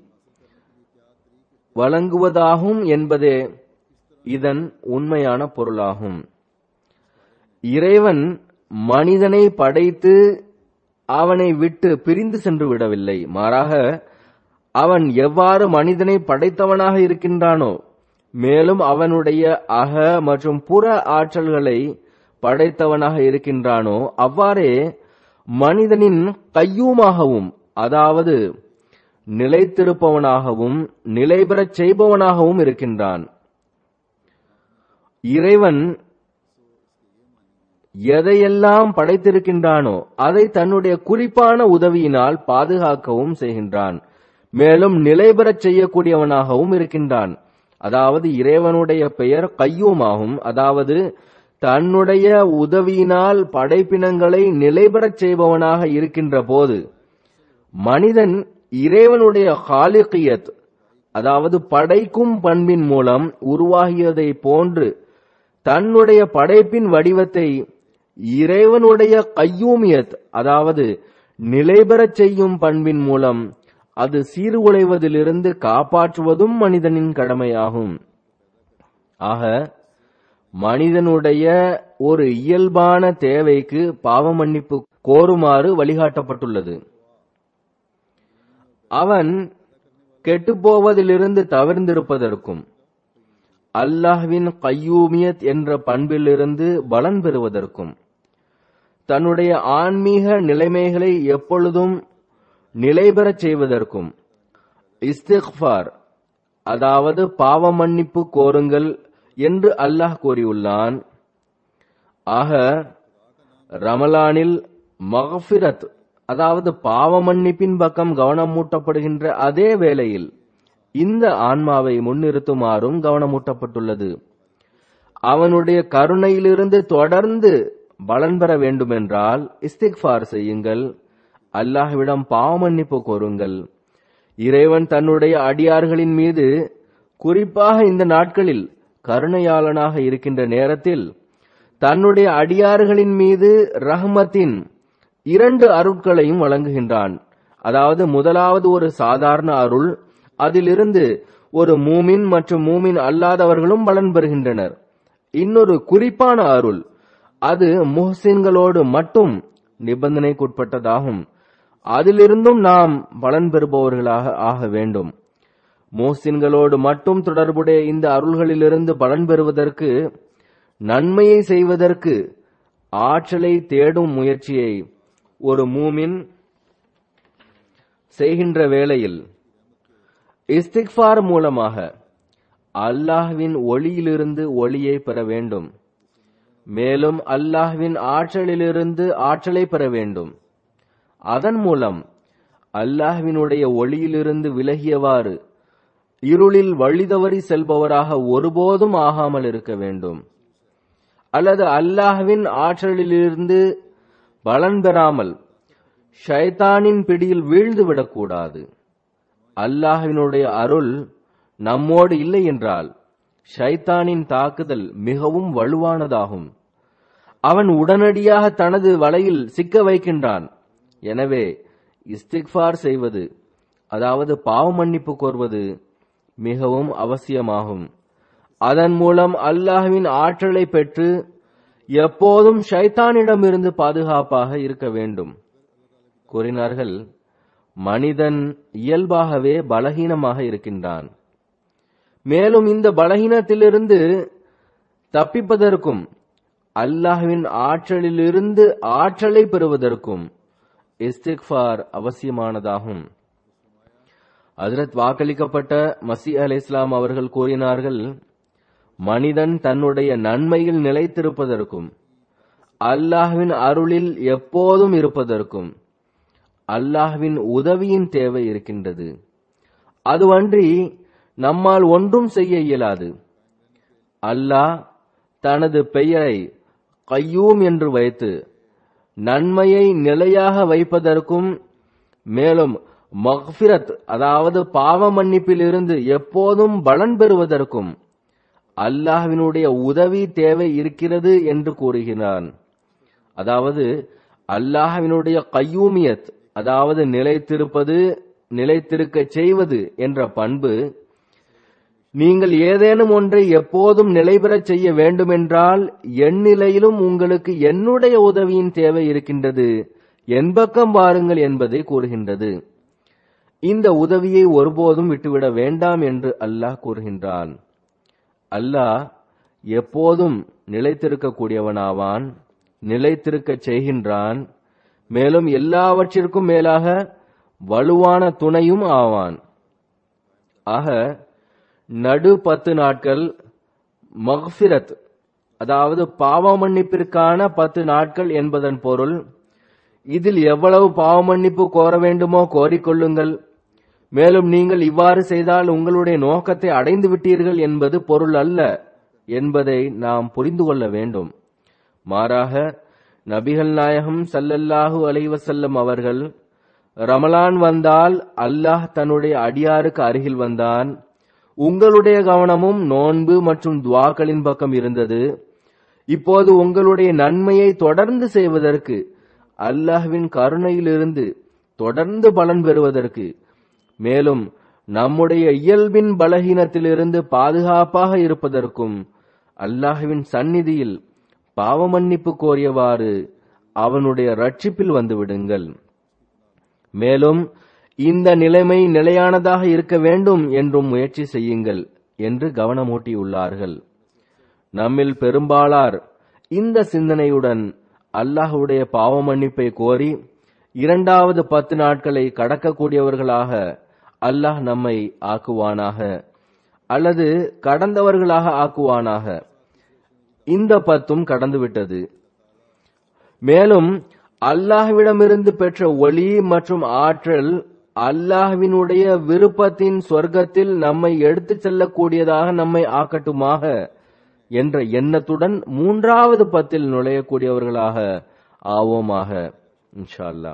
வழங்குவதாகும் என்பதே இதன் உண்மையான பொருளாகும் இறைவன் மனிதனை படைத்து அவனை விட்டு பிரிந்து சென்று விடவில்லை மாறாக அவன் எவ்வாறு மனிதனை படைத்தவனாக இருக்கின்றானோ மேலும் அவனுடைய அக மற்றும் புற ஆற்றல்களை படைத்தவனாக இருக்கின்றானோ அவ்வாறே மனிதனின் கையூமாகவும் அதாவது நிலைத்திருப்பவனாகவும் நிலைபெறச் செய்பவனாகவும் இருக்கின்றான் இறைவன் எதையெல்லாம் படைத்திருக்கின்றானோ அதை தன்னுடைய குறிப்பான உதவியினால் பாதுகாக்கவும் செய்கின்றான் மேலும் நிலைபெறச் செய்யக்கூடியவனாகவும் இருக்கின்றான் அதாவது இறைவனுடைய பெயர் கையூமாகும் அதாவது தன்னுடைய உதவியினால் படைப்பினங்களை நிலைபெறச் செய்பவனாக இருக்கின்ற போது மனிதன் இறைவனுடைய காலிகியத் அதாவது படைக்கும் பண்பின் மூலம் உருவாகியதை போன்று தன்னுடைய படைப்பின் வடிவத்தை இறைவனுடைய கையூமியத் அதாவது நிலைபெறச் செய்யும் பண்பின் மூலம் அது சீர்குலைவதிலிருந்து காப்பாற்றுவதும் மனிதனின் கடமையாகும் ஆக மனிதனுடைய ஒரு இயல்பான தேவைக்கு பாவ மன்னிப்பு கோருமாறு வழிகாட்டப்பட்டுள்ளது அவன் கெட்டுப்போவதிலிருந்து தவிர்ந்திருப்பதற்கும் அல்லாஹ்வின் கையூமியத் என்ற பண்பிலிருந்து பலன் பெறுவதற்கும் தன்னுடைய ஆன்மீக நிலைமைகளை எப்பொழுதும் நிலைபெறச் செய்வதற்கும் இஸ்திக்ஃபார் அதாவது பாவ மன்னிப்பு கோருங்கள் என்று அல்லாஹ் கூறியுள்ளான் ஆக ரமலானில் மகஃபிரத் அதாவது பாவ மன்னிப்பின் பக்கம் கவனமூட்டப்படுகின்ற அதே வேளையில் இந்த ஆன்மாவை முன்னிறுத்துமாறும் கவனமூட்டப்பட்டுள்ளது அவனுடைய கருணையிலிருந்து தொடர்ந்து பலன் பெற வேண்டுமென்றால் இஸ்திக்ஃபார் செய்யுங்கள் அல்லாஹ்விடம் பாவ மன்னிப்பு கோருங்கள் இறைவன் தன்னுடைய அடியார்களின் மீது குறிப்பாக இந்த நாட்களில் கருணையாளனாக இருக்கின்ற நேரத்தில் தன்னுடைய அடியார்களின் மீது ரஹ்மத்தின் இரண்டு அருட்களையும் வழங்குகின்றான் அதாவது முதலாவது ஒரு சாதாரண அருள் அதிலிருந்து ஒரு மூமின் மற்றும் மூமின் அல்லாதவர்களும் பலன் பெறுகின்றனர் இன்னொரு குறிப்பான அருள் அது முஹ்சின்களோடு மட்டும் நிபந்தனைக்குட்பட்டதாகும் அதிலிருந்தும் நாம் பலன் பெறுபவர்களாக ஆக வேண்டும் மோசின்களோடு மட்டும் தொடர்புடைய இந்த அருள்களிலிருந்து பலன் பெறுவதற்கு நன்மையை செய்வதற்கு ஆற்றலை தேடும் முயற்சியை ஒரு மூமின் செய்கின்ற வேளையில் இஸ்திக்ஃபார் மூலமாக அல்லாஹ்வின் ஒளியிலிருந்து ஒளியை பெற வேண்டும் மேலும் அல்லாஹ்வின் ஆற்றலிலிருந்து ஆற்றலை பெற வேண்டும் அதன் மூலம் அல்லாஹ்வினுடைய ஒளியிலிருந்து விலகியவாறு இருளில் வழிதவறி செல்பவராக ஒருபோதும் ஆகாமல் இருக்க வேண்டும் அல்லது அல்லாஹ்வின் ஆற்றலிலிருந்து பலன் பெறாமல் ஷைத்தானின் பிடியில் வீழ்ந்து விடக்கூடாது அல்லாஹ்வினுடைய அருள் நம்மோடு இல்லை என்றால் ஷைத்தானின் தாக்குதல் மிகவும் வலுவானதாகும் அவன் உடனடியாக தனது வலையில் சிக்க வைக்கின்றான் எனவே இஸ்திக்ஃபார் செய்வது அதாவது பாவ மன்னிப்பு கோருவது மிகவும் அவசியமாகும் அதன் மூலம் அல்லாஹ்வின் ஆற்றலை பெற்று எப்போதும் ஷைத்தானிடமிருந்து பாதுகாப்பாக இருக்க வேண்டும் கூறினார்கள் மனிதன் இயல்பாகவே பலகீனமாக இருக்கின்றான் மேலும் இந்த பலகீனத்திலிருந்து தப்பிப்பதற்கும் அல்லாஹ்வின் ஆற்றலிலிருந்து ஆற்றலை பெறுவதற்கும் இஸ்திக்ஃபார் அவசியமானதாகும் ஹஜரத் வாக்களிக்கப்பட்ட மசி அலை இஸ்லாம் அவர்கள் கூறினார்கள் மனிதன் தன்னுடைய நன்மையில் நிலைத்திருப்பதற்கும் அல்லாஹ்வின் அருளில் எப்போதும் இருப்பதற்கும் அல்லாஹ்வின் உதவியின் தேவை இருக்கின்றது அதுவன்றி நம்மால் ஒன்றும் செய்ய இயலாது அல்லாஹ் தனது பெயரை கையூம் என்று வைத்து நன்மையை நிலையாக வைப்பதற்கும் மேலும் மக்ஃபிரத் அதாவது பாவ மன்னிப்பிலிருந்து எப்போதும் பலன் பெறுவதற்கும் அல்லாஹ்வினுடைய உதவி தேவை இருக்கிறது என்று கூறுகிறான் அதாவது அல்லாஹ்வினுடைய கையூமியத் அதாவது நிலைத்திருப்பது நிலைத்திருக்க செய்வது என்ற பண்பு நீங்கள் ஏதேனும் ஒன்றை எப்போதும் நிலைபெறச் செய்ய வேண்டுமென்றால் எந்நிலையிலும் உங்களுக்கு என்னுடைய உதவியின் தேவை இருக்கின்றது என் பக்கம் வாருங்கள் என்பதை கூறுகின்றது இந்த உதவியை ஒருபோதும் விட்டுவிட வேண்டாம் என்று அல்லாஹ் கூறுகின்றான் அல்லாஹ் எப்போதும் நிலைத்திருக்கக்கூடியவனாவான் நிலைத்திருக்கச் செய்கின்றான் மேலும் எல்லாவற்றிற்கும் மேலாக வலுவான துணையும் ஆவான் ஆக நடு பத்து நாட்கள் மக்ஃபிரத் அதாவது பாவ மன்னிப்பிற்கான பத்து நாட்கள் என்பதன் பொருள் இதில் எவ்வளவு பாவ மன்னிப்பு கோர வேண்டுமோ கோரிக்கொள்ளுங்கள் மேலும் நீங்கள் இவ்வாறு செய்தால் உங்களுடைய நோக்கத்தை அடைந்து விட்டீர்கள் என்பது பொருள் அல்ல என்பதை நாம் புரிந்து கொள்ள வேண்டும் மாறாக நபிகள் நாயகம் சல்லல்லாஹு அலைவசல்லம் அவர்கள் ரமலான் வந்தால் அல்லாஹ் தன்னுடைய அடியாருக்கு அருகில் வந்தான் உங்களுடைய கவனமும் நோன்பு மற்றும் துவாக்களின் பக்கம் இருந்தது இப்போது உங்களுடைய நன்மையை தொடர்ந்து செய்வதற்கு அல்லாஹ்வின் கருணையிலிருந்து தொடர்ந்து பலன் பெறுவதற்கு மேலும் நம்முடைய இயல்பின் பலகீனத்திலிருந்து பாதுகாப்பாக இருப்பதற்கும் அல்லாஹ்வின் சந்நிதியில் பாவ மன்னிப்பு கோரியவாறு அவனுடைய ரட்சிப்பில் வந்து விடுங்கள் மேலும் இந்த நிலைமை நிலையானதாக இருக்க வேண்டும் என்றும் முயற்சி செய்யுங்கள் என்று கவனமூட்டியுள்ளார்கள் நம்மில் பெரும்பாலார் இந்த சிந்தனையுடன் அல்லாஹுடைய பாவ மன்னிப்பை கோரி இரண்டாவது பத்து நாட்களை கடக்கக்கூடியவர்களாக அல்லாஹ் நம்மை ஆக்குவானாக அல்லது கடந்தவர்களாக ஆக்குவானாக இந்த பத்தும் கடந்துவிட்டது மேலும் அல்லாஹ்விடமிருந்து பெற்ற ஒளி மற்றும் ஆற்றல் அல்லாஹ்வினுடைய விருப்பத்தின் சொர்க்கத்தில் நம்மை எடுத்துச் செல்லக்கூடியதாக நம்மை ஆக்கட்டுமாக என்ற எண்ணத்துடன் மூன்றாவது பத்தில் நுழையக்கூடியவர்களாக ஆவோமாக இன்ஷா அல்லாஹ்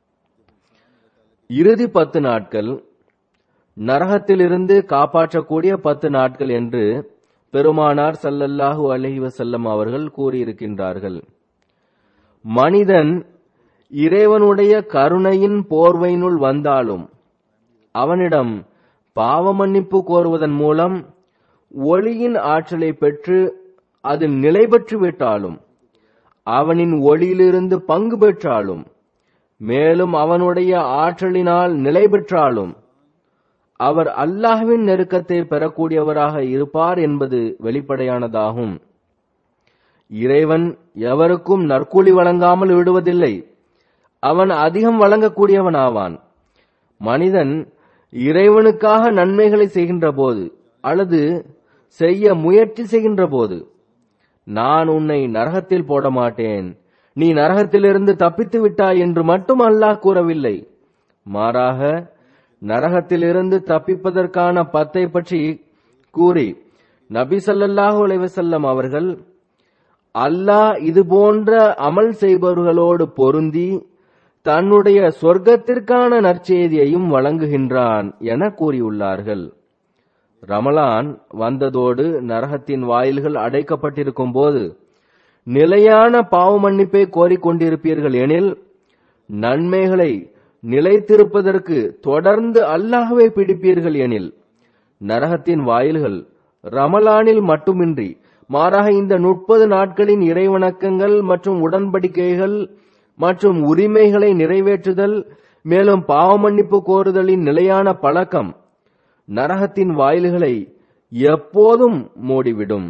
இறுதி பத்து நாட்கள் நரகத்திலிருந்து காப்பாற்றக்கூடிய பத்து நாட்கள் என்று பெருமானார் சல்லல்லாஹு அலைஹி வஸல்லம் அவர்கள் கூறியிருக்கின்றார்கள் மனிதன் இறைவனுடைய கருணையின் போர்வையினுள் வந்தாலும் அவனிடம் பாவ மன்னிப்பு கோருவதன் மூலம் ஒளியின் ஆற்றலை பெற்று அதில் நிலை பெற்று விட்டாலும் அவனின் ஒளியிலிருந்து பங்கு பெற்றாலும் மேலும் அவனுடைய ஆற்றலினால் நிலை பெற்றாலும் அவர் அல்லாஹ்வின் நெருக்கத்தை பெறக்கூடியவராக இருப்பார் என்பது வெளிப்படையானதாகும் இறைவன் எவருக்கும் நற்கூலி வழங்காமல் விடுவதில்லை அவன் அதிகம் வழங்கக்கூடியவனாவான் மனிதன் இறைவனுக்காக நன்மைகளை செய்கின்ற போது அல்லது செய்ய முயற்சி செய்கின்ற போது நான் உன்னை நரகத்தில் போட மாட்டேன் நீ நரகத்திலிருந்து தப்பித்து விட்டாய் என்று மட்டும் அல்லாஹ் கூறவில்லை மாறாக நரகத்திலிருந்து தப்பிப்பதற்கான பத்தை பற்றி கூறி நபி ஸல்லல்லாஹு அலைஹி வஸல்லம் அவர்கள் அல்லாஹ் இது போன்ற அமல் செய்பவர்களோடு பொருந்தி தன்னுடைய சொர்க்கத்திற்கான நற்செய்தியையும் வழங்குகின்றான் என கூறியுள்ளார்கள் ரமலான் வந்ததோடு நரகத்தின் வாயில்கள் அடைக்கப்பட்டிருக்கும் போது நிலையான பாவ மன்னிப்பை கோரிக்கொண்டிருப்பீர்கள் எனில் நன்மைகளை நிலைத்திருப்பதற்கு தொடர்ந்து அல்லாஹ்வை பிடிப்பீர்கள் எனில் நரகத்தின் வாயில்கள் ரமலானில் மட்டுமின்றி மாறாக இந்த முப்பது நாட்களின் இறைவணக்கங்கள் மற்றும் உடன்படிக்கைகள் மற்றும் உரிமைகளை நிறைவேற்றுதல் மேலும் பாவ மன்னிப்பு கோருதலின் நிலையான பழக்கம் நரகத்தின் வாயில்களை எப்போதும் மூடிவிடும்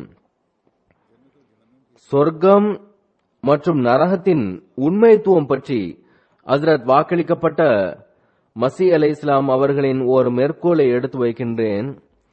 சொர்க்கம் மற்றும் நரகத்தின் உண்மைத்துவம் பற்றி ஹஸ்ரத் வாக்களிக்கப்பட்ட மசி அலை இஸ்லாம் அவர்களின் ஒரு மேற்கோளை எடுத்து வைக்கின்றேன்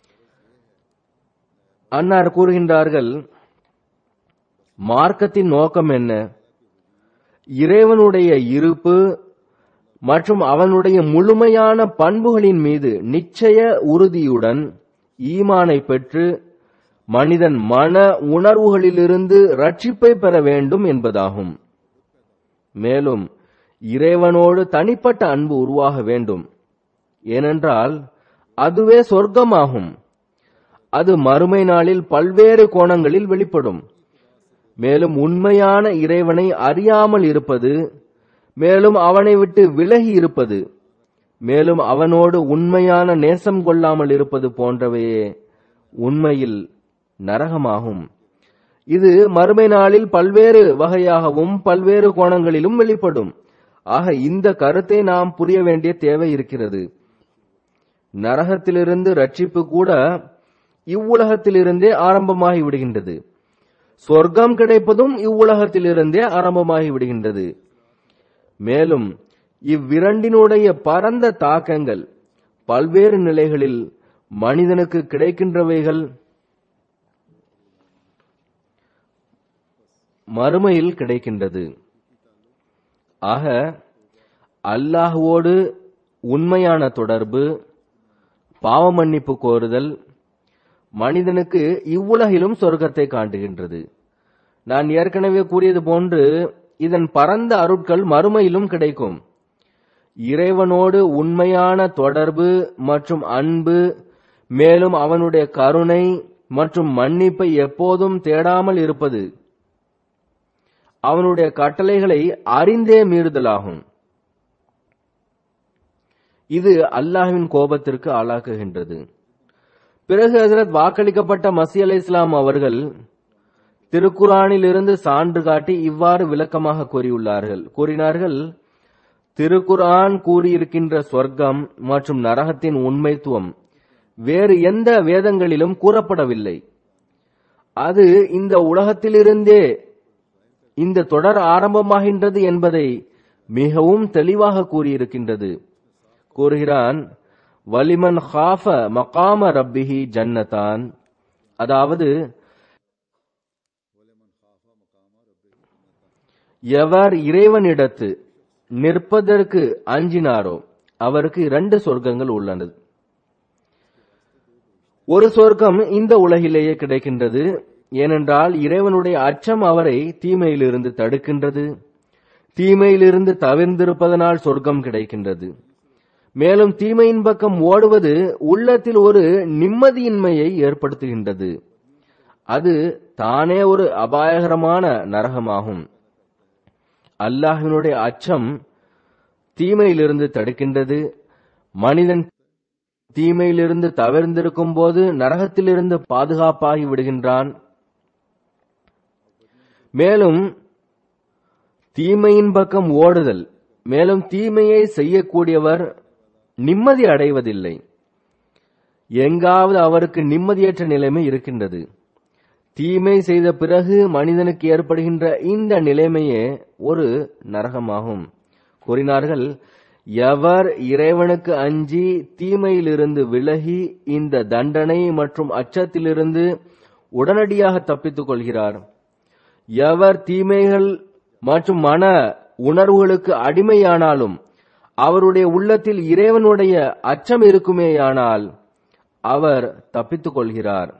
அன்னார் கூறுகின்றார்கள் மார்க்கத்தின் நோக்கம் என்ன இறைவனுடைய இருப்பு மற்றும் அவனுடைய முழுமையான பண்புகளின் மீது நிச்சய உறுதியுடன் ஈமானை பெற்று மனிதன் மன உணர்வுகளிலிருந்து ரட்சிப்பை பெற வேண்டும் என்பதாகும் மேலும் இறைவனோடு தனிப்பட்ட அன்பு உருவாக வேண்டும் ஏனென்றால் அதுவே சொர்க்கமாகும் அது மறுமை நாளில் பல்வேறு கோணங்களில் வெளிப்படும் மேலும் உண்மையான இறைவனை அறியாமல் இருப்பது மேலும் அவனை விட்டு விலகி இருப்பது மேலும் அவனோடு உண்மையான நேசம் கொள்ளாமல் இருப்பது போன்றவையே உண்மையில் நரகமாகும் இது மறுமை நாளில் பல்வேறு வகையாகவும் பல்வேறு கோணங்களிலும் வெளிப்படும் ஆக இந்த கருத்தை நாம் புரிய வேண்டிய தேவை இருக்கிறது நரகத்திலிருந்து ரட்சிப்பு கூட இவ்வுலகத்திலிருந்தே ஆரம்பமாகி விடுகின்றது சொர்க்கம் கிடைப்பதும் இவ்வுலகத்திலிருந்தே ஆரம்பமாகி விடுகின்றது மேலும் இவ்விரண்டினுடைய பரந்த தாக்கங்கள் பல்வேறு நிலைகளில் மனிதனுக்கு கிடைக்கின்றவைகள் மறுமையில் கிடைக்கின்றது ஆக அல்லாஹுவோடு உண்மையான தொடர்பு பாவ மன்னிப்பு கோருதல் மனிதனுக்கு இவ்வுலகிலும் சொர்க்கத்தை காட்டுகின்றது நான் ஏற்கனவே கூறியது போன்று இதன் பரந்த அருட்கள் மறுமையிலும் கிடைக்கும் இறைவனோடு உண்மையான தொடர்பு மற்றும் அன்பு மேலும் அவனுடைய கருணை மற்றும் மன்னிப்பை எப்போதும் தேடாமல் இருப்பது அவனுடைய கட்டளைகளை அறிந்தே மீறுதலாகும் இது அல்லாஹ்வின் கோபத்திற்கு ஆளாக்குகின்றது பிறகு ஹசரத் வாக்களிக்கப்பட்ட மசி அலை இஸ்லாம் அவர்கள் திருக்குரானில் இருந்து சான்று காட்டி இவ்வாறு விளக்கமாக கூறியுள்ளார்கள் கூறினார்கள் திருக்குரான் கூறியிருக்கின்ற சொர்க்கம் மற்றும் நரகத்தின் உண்மைத்துவம் வேறு எந்த வேதங்களிலும் கூறப்படவில்லை அது இந்த உலகத்திலிருந்தே இந்த தொடர் ஆரம்பமாகின்றது என்பதை மிகவும் தெளிவாக கூறியிருக்கின்றது கூறுகிறான் வலிமன் ஹாஃப மகாம ரப்பிஹி ஜன்னதான் அதாவது எவர் இறைவனிடத்து நிற்பதற்கு அஞ்சினாரோ அவருக்கு இரண்டு சொர்க்கங்கள் உள்ளன ஒரு சொர்க்கம் இந்த உலகிலேயே கிடைக்கின்றது ஏனென்றால் இறைவனுடைய அச்சம் அவரை தீமையிலிருந்து தடுக்கின்றது தீமையிலிருந்து தவிர்ந்திருப்பதனால் சொர்க்கம் கிடைக்கின்றது மேலும் தீமையின் பக்கம் ஓடுவது உள்ளத்தில் ஒரு நிம்மதியின்மையை ஏற்படுத்துகின்றது அது தானே ஒரு அபாயகரமான நரகமாகும் அல்லாஹினுடைய அச்சம் தீமையிலிருந்து தடுக்கின்றது மனிதன் தீமையிலிருந்து தவிர்ந்திருக்கும் போது நரகத்திலிருந்து பாதுகாப்பாகி விடுகின்றான் மேலும் தீமையின் பக்கம் ஓடுதல் மேலும் தீமையை செய்யக்கூடியவர் நிம்மதி அடைவதில்லை எங்காவது அவருக்கு நிம்மதியற்ற நிலைமை இருக்கின்றது தீமை செய்த பிறகு மனிதனுக்கு ஏற்படுகின்ற இந்த நிலைமையே ஒரு நரகமாகும் கூறினார்கள் எவர் இறைவனுக்கு அஞ்சி தீமையிலிருந்து விலகி இந்த தண்டனை மற்றும் அச்சத்திலிருந்து உடனடியாக தப்பித்துக் கொள்கிறார் எவர் தீமைகள் மற்றும் மன உணர்வுகளுக்கு அடிமையானாலும் அவருடைய உள்ளத்தில் இறைவனுடைய அச்சம் இருக்குமேயானால் அவர் தப்பித்துக் கொள்கிறார்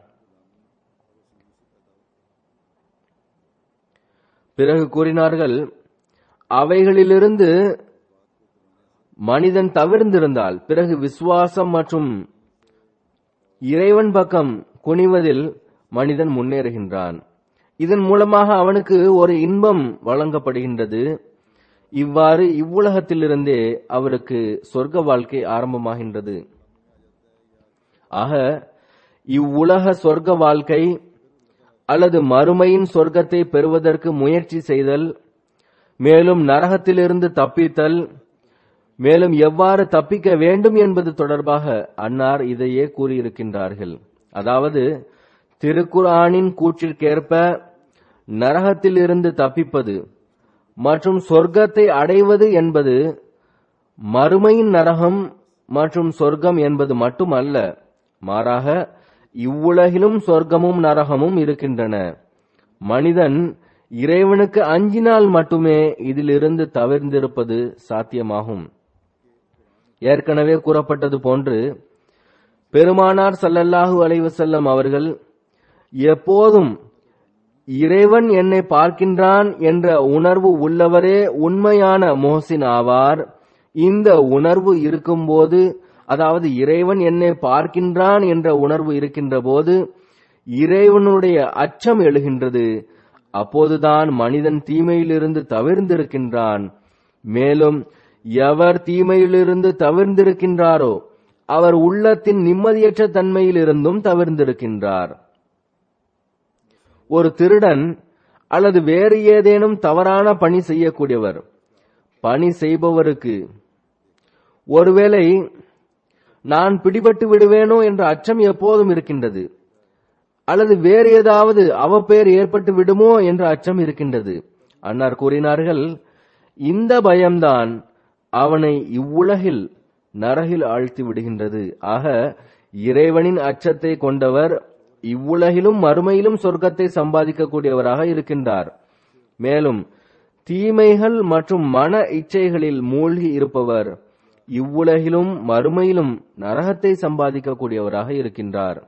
பிறகு கூறினார்கள் அவைகளிலிருந்து மனிதன் தவிர்ந்திருந்தால் பிறகு விசுவாசம் மற்றும் இறைவன் பக்கம் குனிவதில் மனிதன் முன்னேறுகின்றான் இதன் மூலமாக அவனுக்கு ஒரு இன்பம் வழங்கப்படுகின்றது இவ்வாறு இவ்வுலகத்திலிருந்தே அவருக்கு சொர்க்க வாழ்க்கை ஆரம்பமாகின்றது ஆக இவ்வுலக சொர்க்க வாழ்க்கை அல்லது மறுமையின் சொர்க்கத்தை பெறுவதற்கு முயற்சி செய்தல் மேலும் நரகத்திலிருந்து தப்பித்தல் மேலும் எவ்வாறு தப்பிக்க வேண்டும் என்பது தொடர்பாக அன்னார் இதையே கூறியிருக்கின்றார்கள் அதாவது திருக்குரானின் கூற்றிற்கேற்ப நரகத்தில் இருந்து தப்பிப்பது மற்றும் சொர்க்கத்தை அடைவது என்பது மறுமையின் நரகம் மற்றும் சொர்க்கம் என்பது மட்டுமல்ல மாறாக இவ்வுலகிலும் சொர்க்கமும் நரகமும் இருக்கின்றன மனிதன் இறைவனுக்கு அஞ்சினால் மட்டுமே இதிலிருந்து தவிர்ந்திருப்பது சாத்தியமாகும் ஏற்கனவே கூறப்பட்டது போன்று பெருமானார் சல்லல்லாஹு அலைவசல்லம் அவர்கள் எப்போதும் இறைவன் என்னை பார்க்கின்றான் என்ற உணர்வு உள்ளவரே உண்மையான மோசின் ஆவார் இந்த உணர்வு இருக்கும்போது அதாவது இறைவன் என்னை பார்க்கின்றான் என்ற உணர்வு இருக்கின்ற போது இறைவனுடைய அச்சம் எழுகின்றது அப்போதுதான் மனிதன் தீமையிலிருந்து தவிர்ந்திருக்கின்றான் மேலும் எவர் தீமையிலிருந்து தவிர்ந்திருக்கின்றாரோ அவர் உள்ளத்தின் நிம்மதியற்ற தன்மையிலிருந்தும் தவிர்ந்திருக்கின்றார் ஒரு திருடன் அல்லது வேறு ஏதேனும் தவறான பணி செய்யக்கூடியவர் பணி செய்பவருக்கு ஒருவேளை நான் பிடிபட்டு விடுவேனோ என்ற அச்சம் எப்போதும் இருக்கின்றது அல்லது வேறு ஏதாவது அவப்பெயர் ஏற்பட்டு விடுமோ என்ற அச்சம் இருக்கின்றது அன்னார் கூறினார்கள் இந்த பயம்தான் அவனை இவ்வுலகில் நரகில் ஆழ்த்தி விடுகின்றது ஆக இறைவனின் அச்சத்தை கொண்டவர் இவ்வுலகிலும் மறுமையிலும் சொர்க்கத்தை சம்பாதிக்கக்கூடியவராக இருக்கின்றார் மேலும் தீமைகள் மற்றும் மன இச்சைகளில் மூழ்கி இருப்பவர் இவ்வுலகிலும் மறுமையிலும் நரகத்தை சம்பாதிக்கக்கூடியவராக இருக்கின்றார்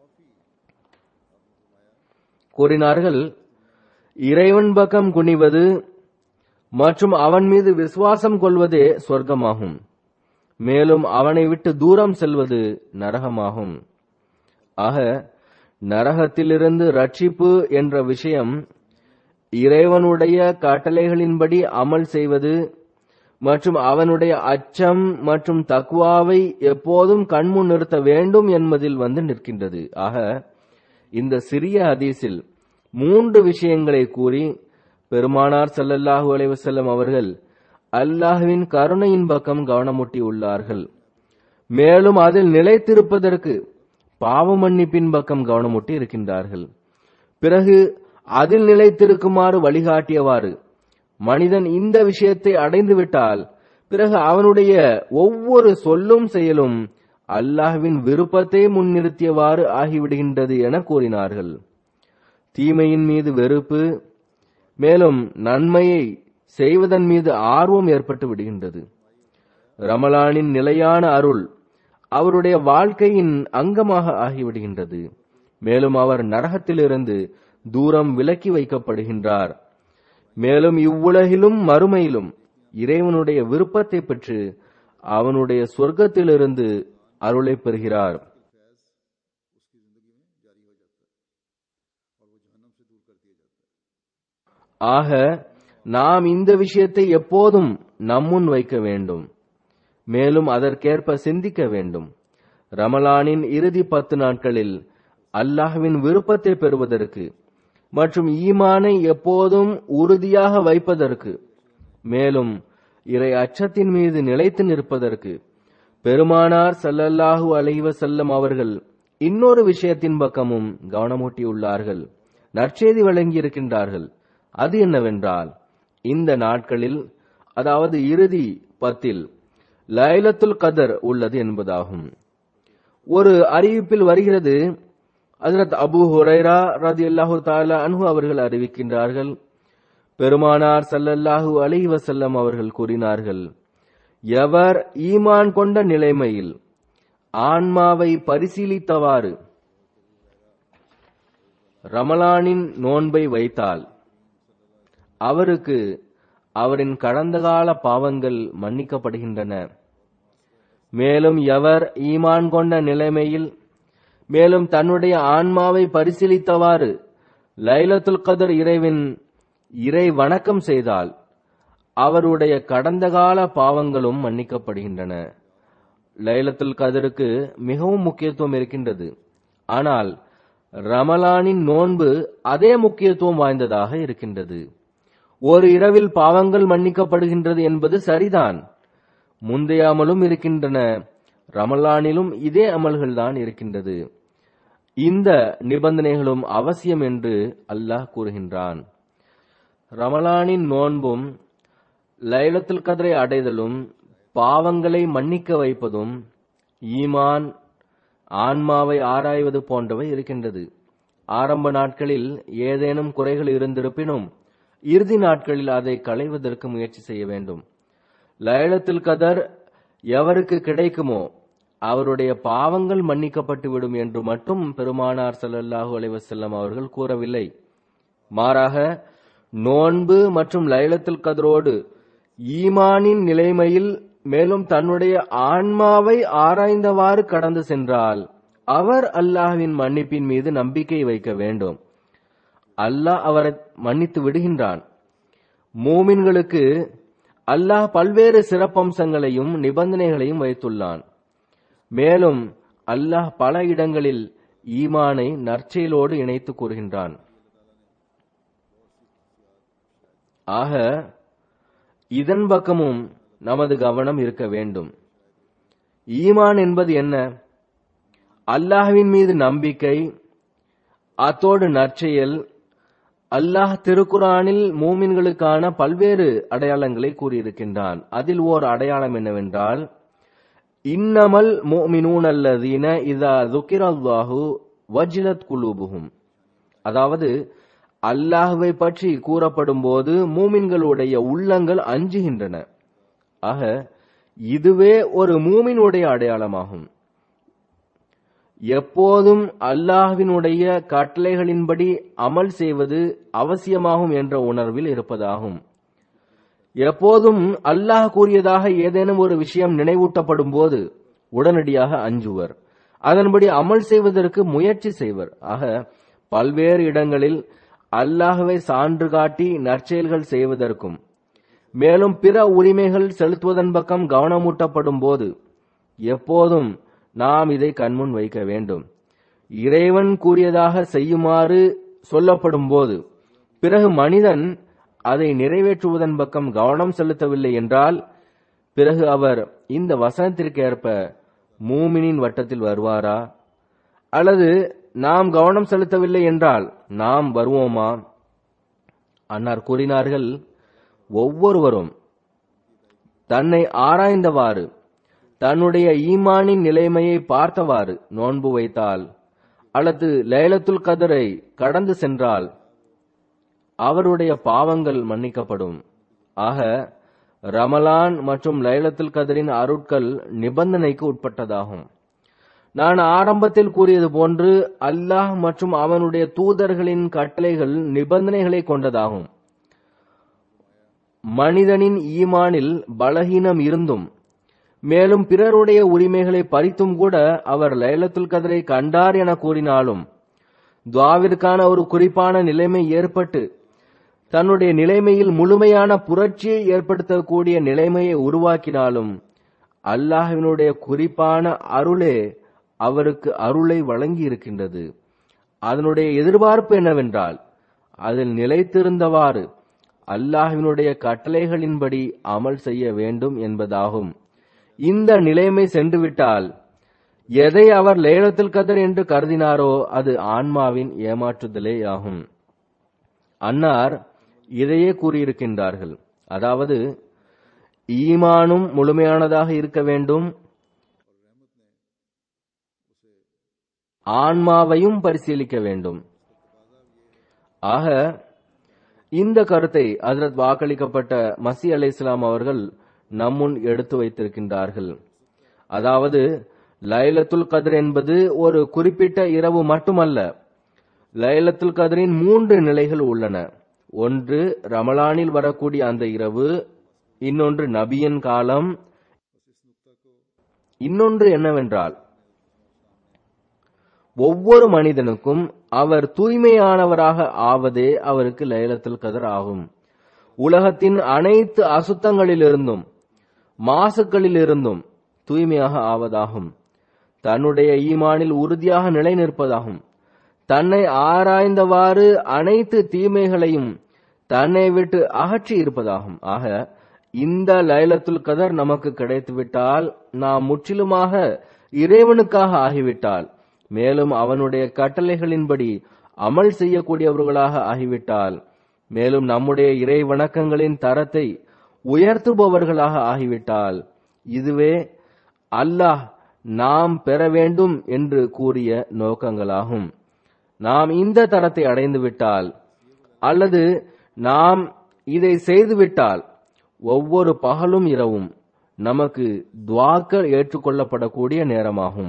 கூறினார்கள் இறைவன் பக்கம் குனிவது மற்றும் அவன் மீது விசுவாசம் கொள்வதே சொர்க்கமாகும் மேலும் அவனை விட்டு தூரம் செல்வது நரகமாகும் ஆக நரகத்திலிருந்து ரட்சிப்பு என்ற விஷயம் இறைவனுடைய கட்டளைகளின்படி அமல் செய்வது மற்றும் அவனுடைய அச்சம் மற்றும் தக்குவாவை எப்போதும் கண்முன் நிறுத்த வேண்டும் என்பதில் வந்து நிற்கின்றது ஆக இந்த சிறிய ஹதீஸில் மூன்று விஷயங்களை கூறி பெருமானார் ஸல்லல்லாஹு அலைஹி வஸல்லம் அவர்கள் அல்லாஹ்வின் கருணையின் பக்கம் கவனமூட்டி உள்ளார்கள் மேலும் அதில் நிலைத்திருப்பதற்கு பாவ மன்னிப்பின் பக்கம் கவனமூட்டி இருக்கின்றார்கள் பிறகு அதில் நிலைத்திருக்குமாறு வழிகாட்டியவாறு மனிதன் இந்த விஷயத்தை அடைந்துவிட்டால் பிறகு அவனுடைய ஒவ்வொரு சொல்லும் செயலும் அல்லாஹ்வின் விருப்பத்தை முன்னிறுத்தியவாறு ஆகிவிடுகின்றது என கூறினார்கள் தீமையின் மீது வெறுப்பு மேலும் நன்மையை செய்வதன் மீது ஆர்வம் ஏற்பட்டு விடுகின்றது ரமலானின் நிலையான அருள் அவருடைய வாழ்க்கையின் அங்கமாக ஆகிவிடுகின்றது மேலும் அவர் நரகத்திலிருந்து தூரம் விலக்கி வைக்கப்படுகின்றார் மேலும் இவ்வுலகிலும் மறுமையிலும் இறைவனுடைய விருப்பத்தை பெற்று அவனுடைய சொர்க்கத்திலிருந்து அருளை பெறுகிறார் ஆக நாம் இந்த விஷயத்தை எப்போதும் நம்முன் வைக்க வேண்டும் மேலும் அதற்கேற்ப சிந்திக்க வேண்டும் ரமலானின் இறுதி பத்து நாட்களில் அல்லாஹ்வின் விருப்பத்தை பெறுவதற்கு மற்றும் ஈமானை எப்போதும் உறுதியாக வைப்பதற்கு மேலும் இறை அச்சத்தின் மீது நிலைத்து நிற்பதற்கு பெருமானார் ஸல்லல்லாஹு அலைஹி வஸல்லம் அவர்கள் இன்னொரு விஷயத்தின் பக்கமும் கவனமூட்டியுள்ளார்கள் நற்செய்தி வழங்கியிருக்கின்றார்கள் அது என்னவென்றால் இந்த நாட்களில் அதாவது இறுதி பத்தில் லைலத்துல் கதர் உள்ளது என்பதாகும் ஒரு அறிவிப்பில் வருகிறது ஹஜரத் அபு ஹுரைரா ரதியல்லாஹு தாலா அன்ஹு அவர்கள் அறிவிக்கின்றார்கள் பெருமானார் ஸல்லல்லாஹு அலைஹி வஸல்லம் அவர்கள் கூறினார்கள் எவர் ஈமான் கொண்ட நிலைமையில் ஆன்மாவை பரிசீலித்தவாறு ரமலானின் நோன்பை வைத்தால் அவருக்கு அவரின் கடந்த கால பாவங்கள் மன்னிக்கப்படுகின்றன மேலும் எவர் ஈமான் கொண்ட நிலைமையில் மேலும் தன்னுடைய ஆன்மாவை பரிசீலித்தவாறு லைலத்துல் கதர் இறைவின் இறை வணக்கம் செய்தால் அவருடைய கடந்த கால பாவங்களும் மன்னிக்கப்படுகின்றன லைலத்துல் கதருக்கு மிகவும் முக்கியத்துவம் இருக்கின்றது ஆனால் ரமலானின் நோன்பு அதே முக்கியத்துவம் வாய்ந்ததாக இருக்கின்றது ஒரு இரவில் பாவங்கள் மன்னிக்கப்படுகின்றது என்பது சரிதான் முந்தைய அமலும் இருக்கின்றன ரமலானிலும் இதே அமல்கள் தான் இருக்கின்றது இந்த நிபந்தனைகளும் அவசியம் என்று அல்லாஹ் கூறுகின்றான் ரமலானின் நோன்பும் லைலத்துல் கதரை அடைதலும் பாவங்களை மன்னிக்க வைப்பதும் ஈமான் ஆன்மாவை ஆராய்வது போன்றவை இருக்கின்றது ஆரம்ப நாட்களில் ஏதேனும் குறைகள் இருந்திருப்பினும் இறுதி நாட்களில் அதை களைவதற்கு முயற்சி செய்ய வேண்டும் லைலத்துல் கதர் எவருக்கு கிடைக்குமோ அவருடைய பாவங்கள் மன்னிக்கப்பட்டு விடும் என்று மட்டும் பெருமானார் ஸல்லல்லாஹு அலைஹி வஸல்லம் அவர்கள் கூறவில்லை மாறாக நோன்பு மற்றும் லைலத்துல் கதரோடு ஈமானின் நிலைமையில் மேலும் தன்னுடைய ஆன்மாவை ஆராய்ந்தவாறு கடந்து சென்றால் அவர் அல்லாஹ்வின் மன்னிப்பின் மீது நம்பிக்கை வைக்க வேண்டும் அல்லாஹ் அவரை மன்னித்து விடுகின்றான் மூமின்களுக்கு அல்லாஹ் பல்வேறு சிறப்பம்சங்களையும் நிபந்தனைகளையும் வைத்துள்ளான் மேலும் அல்லாஹ் பல இடங்களில் ஈமானை நற்செயலோடு இணைத்து கூறுகின்றான் ஆக இதன் பக்கமும் நமது கவனம் இருக்க வேண்டும் ஈமான் என்பது என்ன அல்லாஹ்வின் மீது நம்பிக்கை அத்தோடு நற்செயல் அல்லாஹ் திருக்குரானில் மூமின்களுக்கான பல்வேறு அடையாளங்களை கூறியிருக்கின்றான் அதில் ஓர் அடையாளம் என்னவென்றால் இன்னமல் முஃமினூன் அல்லதீன இதா துக்கிரல்லாஹு வஜ்லத் குலூபுஹும் அதாவது அல்லாஹுவை பற்றி கூறப்படும் போது மூமின்களுடைய உள்ளங்கள் அஞ்சுகின்றன ஆக இதுவே ஒரு மூமினுடைய அடையாளமாகும் எப்போதும் அல்லாஹ்வினுடைய கட்டளைகளின்படி அமல் செய்வது அவசியமாகும் என்ற உணர்வில் இருப்பதாகும் எப்போதும் அல்லாஹ் கூறியதாக ஏதேனும் ஒரு விஷயம் நினைவூட்டப்படும் போது உடனடியாக அஞ்சுவர் அதன்படி அமல் செய்வதற்கு முயற்சி செய்வர் ஆக பல்வேறு இடங்களில் அல்லாஹுவை சான்று காட்டி நற்செயல்கள் செய்வதற்கும் மேலும் பிற உரிமைகள் செலுத்துவதன் பக்கம் கவனமூட்டப்படும் போது எப்போதும் நாம் இதை கண்முன் வைக்க வேண்டும் இறைவன் கூறியதாக செய்யுமாறு சொல்லப்படும் போது பிறகு மனிதன் அதை நிறைவேற்றுவதன் பக்கம் கவனம் செலுத்தவில்லை என்றால் பிறகு அவர் இந்த வசனத்திற்கேற்ப மூமினின் வட்டத்தில் வருவாரா அல்லது நாம் கவனம் செலுத்தவில்லை என்றால் நாம் வருவோமா அன்னார் கூறினார்கள் ஒவ்வொருவரும் தன்னை ஆராய்ந்தவாறு தன்னுடைய ஈமானின் நிலைமையை பார்த்தவாறு நோன்பு வைத்தால் அல்லது லைலத்துல் கதரை கடந்து சென்றால் அவருடைய பாவங்கள் மன்னிக்கப்படும் ஆக ரமலான் மற்றும் லைலத்துல் கதரின் அருட்கள் நிபந்தனைக்கு உட்பட்டதாகும் நான் ஆரம்பத்தில் கூறியது போன்று அல்லாஹ் மற்றும் அவனுடைய தூதர்களின் கட்டளைகள் நிபந்தனைகளை கொண்டதாகும் மனிதனின் ஈமானில் பலகீனம் இருந்தும் மேலும் பிறருடைய உரிமைகளை பறித்தும் கூட அவர் லைலத்துல் கதரை கண்டார் என கூறினாலும் துவாவிற்கான ஒரு குறிப்பான நிலைமை ஏற்பட்டு தன்னுடைய நிலைமையில் முழுமையான புரட்சியை ஏற்படுத்தக்கூடிய நிலைமையை உருவாக்கினாலும் அல்லாஹ்வினுடைய குறிப்பான அருளே அவருக்கு அருளை வழங்கி இருக்கின்றது அதனுடைய எதிர்பார்ப்பு என்னவென்றால் அதில் நிலைத்திருந்தவாறு அல்லாஹ்வினுடைய கட்டளைகளின்படி அமல் செய்ய வேண்டும் என்பதாகும் இந்த நிலைமை சென்றுவிட்டால் எதை அவர் லேலத்தில் கதர் என்று கருதினாரோ அது ஆன்மாவின் ஏமாற்றுதலே ஆகும் அன்னார் இதையே கூறியிருக்கின்றார்கள் அதாவது ஈமானும் முழுமையானதாக இருக்க வேண்டும் ஆன்மாவையும் பரிசீலிக்க வேண்டும் ஆக இந்த கருத்தை ஹஜரத் வாக்களிக்கப்பட்ட மசி அலை இஸ்லாம் அவர்கள் நம்முன் எடுத்து வைத்திருக்கின்றார்கள் அதாவது லைலத்துல் கதிர் என்பது ஒரு குறிப்பிட்ட இரவு மட்டுமல்ல லைலத்துல் கதிரின் மூன்று நிலைகள் உள்ளன ஒன்று ரமலானில் வரக்கூடிய அந்த இரவு இன்னொன்று நபியின் காலம் இன்னொன்று என்னவென்றால் ஒவ்வொரு மனிதனுக்கும் அவர் தூய்மையானவராக ஆவதே அவருக்கு லைலத்துல் கதர் ஆகும் உலகத்தின் அனைத்து அசுத்தங்களிலிருந்தும் மாசுக்களிலிருந்தும் தூய்மையாக ஆவதாகும் தன்னுடைய ஈமானில் உறுதியாக நிலை நிற்பதாகும் தன்னை ஆராய்ந்தவாறு அனைத்து தீமைகளையும் தன்னை விட்டு அகற்றி இருப்பதாகும் ஆக இந்த லைலத்துல் கதர் நமக்கு கிடைத்துவிட்டால் நாம் முற்றிலுமாக இறைவனுக்காக ஆகிவிட்டால் மேலும் அவனுடைய கட்டளைகளின்படி அமல் செய்யக்கூடியவர்களாக ஆகிவிட்டால் மேலும் நம்முடைய இறை வணக்கங்களின் தரத்தை உயர்த்துபவர்களாக ஆகிவிட்டால் இதுவே அல்லாஹ் நாம் பெற வேண்டும் என்று கூறிய நோக்கங்களாகும் நாம் இந்த தரத்தை அடைந்து விட்டால் அல்லது நாம் இதை செய்துவிட்டால் ஒவ்வொரு பகலும் இரவும் நமக்கு துவாக்கள் ஏற்றுக்கொள்ளப்படக்கூடிய நேரமாகும்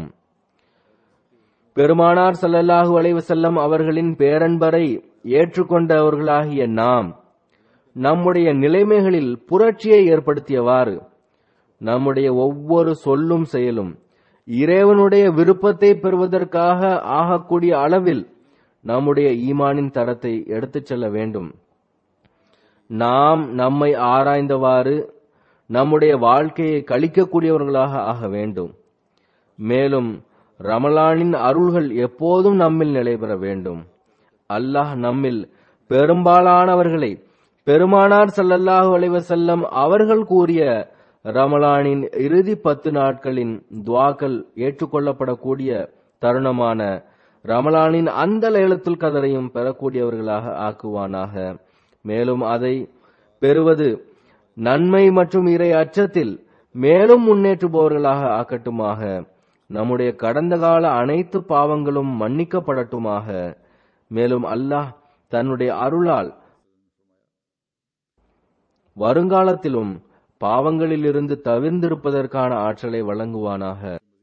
பெருமானார் ஸல்லல்லாஹு அலைஹி வஸல்லம் அவர்களின் பேரன்பரை ஏற்றுக்கொண்டவர்களாகிய நாம் நம்முடைய நிலைமைகளில் புரட்சியை ஏற்படுத்தியவாறு நம்முடைய ஒவ்வொரு சொல்லும் செயலும் இறைவனுடைய விருப்பத்தை பெறுவதற்காக ஆகக்கூடிய அளவில் நம்முடைய ஈமானின் தரத்தை எடுத்துச் செல்ல வேண்டும் நாம் நம்மை ஆராய்ந்தவாறு நம்முடைய வாழ்க்கையை கழிக்கக்கூடியவர்களாக ஆக வேண்டும் மேலும் ரமலானின் அருள்கள் எப்போதும் நம்மில் நிலைபெற வேண்டும் அல்லாஹ் நம்மில் பெரும்பாலானவர்களை பெருமானார் ஸல்லல்லாஹு அலைஹி வஸல்லம் அவர்கள் கூறிய ரமலானின் இறுதி பத்து நாட்களின் துவாக்கள் ஏற்றுக்கொள்ளப்படக்கூடிய தருணமான ரமலானின் அந்த லைலத்துல் கதரையும் பெறக்கூடியவர்களாக ஆக்குவானாக மேலும் அதை பெறுவது நன்மை மற்றும் இறை அச்சத்தில் மேலும் முன்னேற்றுபவர்களாக ஆக்கட்டுமாக நம்முடைய கடந்த கால அனைத்து பாவங்களும் மன்னிக்கப்படட்டுமாக மேலும் அல்லாஹ் தன்னுடைய அருளால் வருங்காலத்திலும் பாவங்களிலிருந்து தவிர்ந்திருப்பதற்கான ஆற்றலை வழங்குவானாக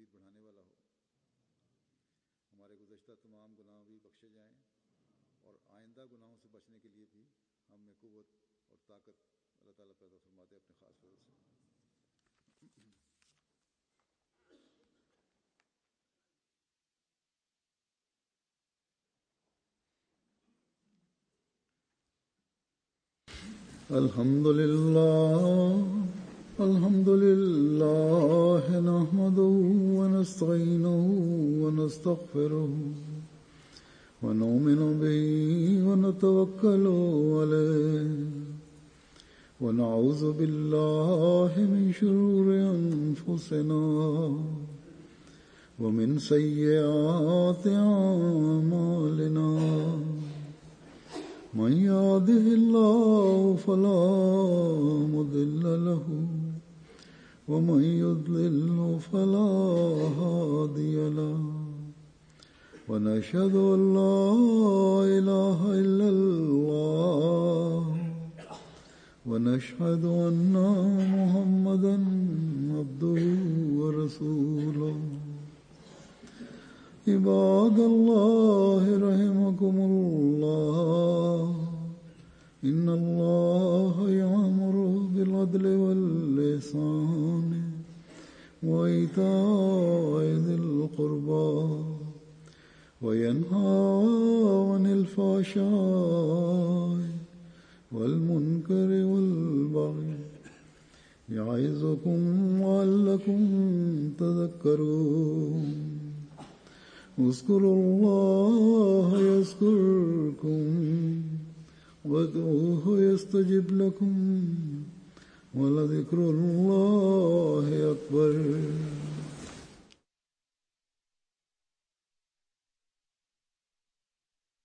हमारे गुजश्ता तमाम गुनाह भी बख्शे जाएं और आइंदा गुनाहों से बचने के लिए भी हम में कुवत और ताकत अल्लाह ताला पैदा फरमाते अपने खास फजल से الحمد لله الحمد لله نحمده ونستعينه ونستغفره ونؤمن به ونتوكل عليه ونعوذ بالله من شرور أنفسنا ومن سيئات أعمالنا من يهده الله فلا مضل له ومن يضلل فلا هادي له ونشهد ان لا اله الا الله ونشهد ان محمدا عبده ورسوله عباد الله رحمكم الله إن الله يأمر بالعدل واللسان وإيتاء ذي القربى وينهى عن الفحشاء والمنكر والبغي يعظكم لعلكم تذكرون اذكروا الله يذكركم وادعوه يستجب لكم ولذكر الله أكبر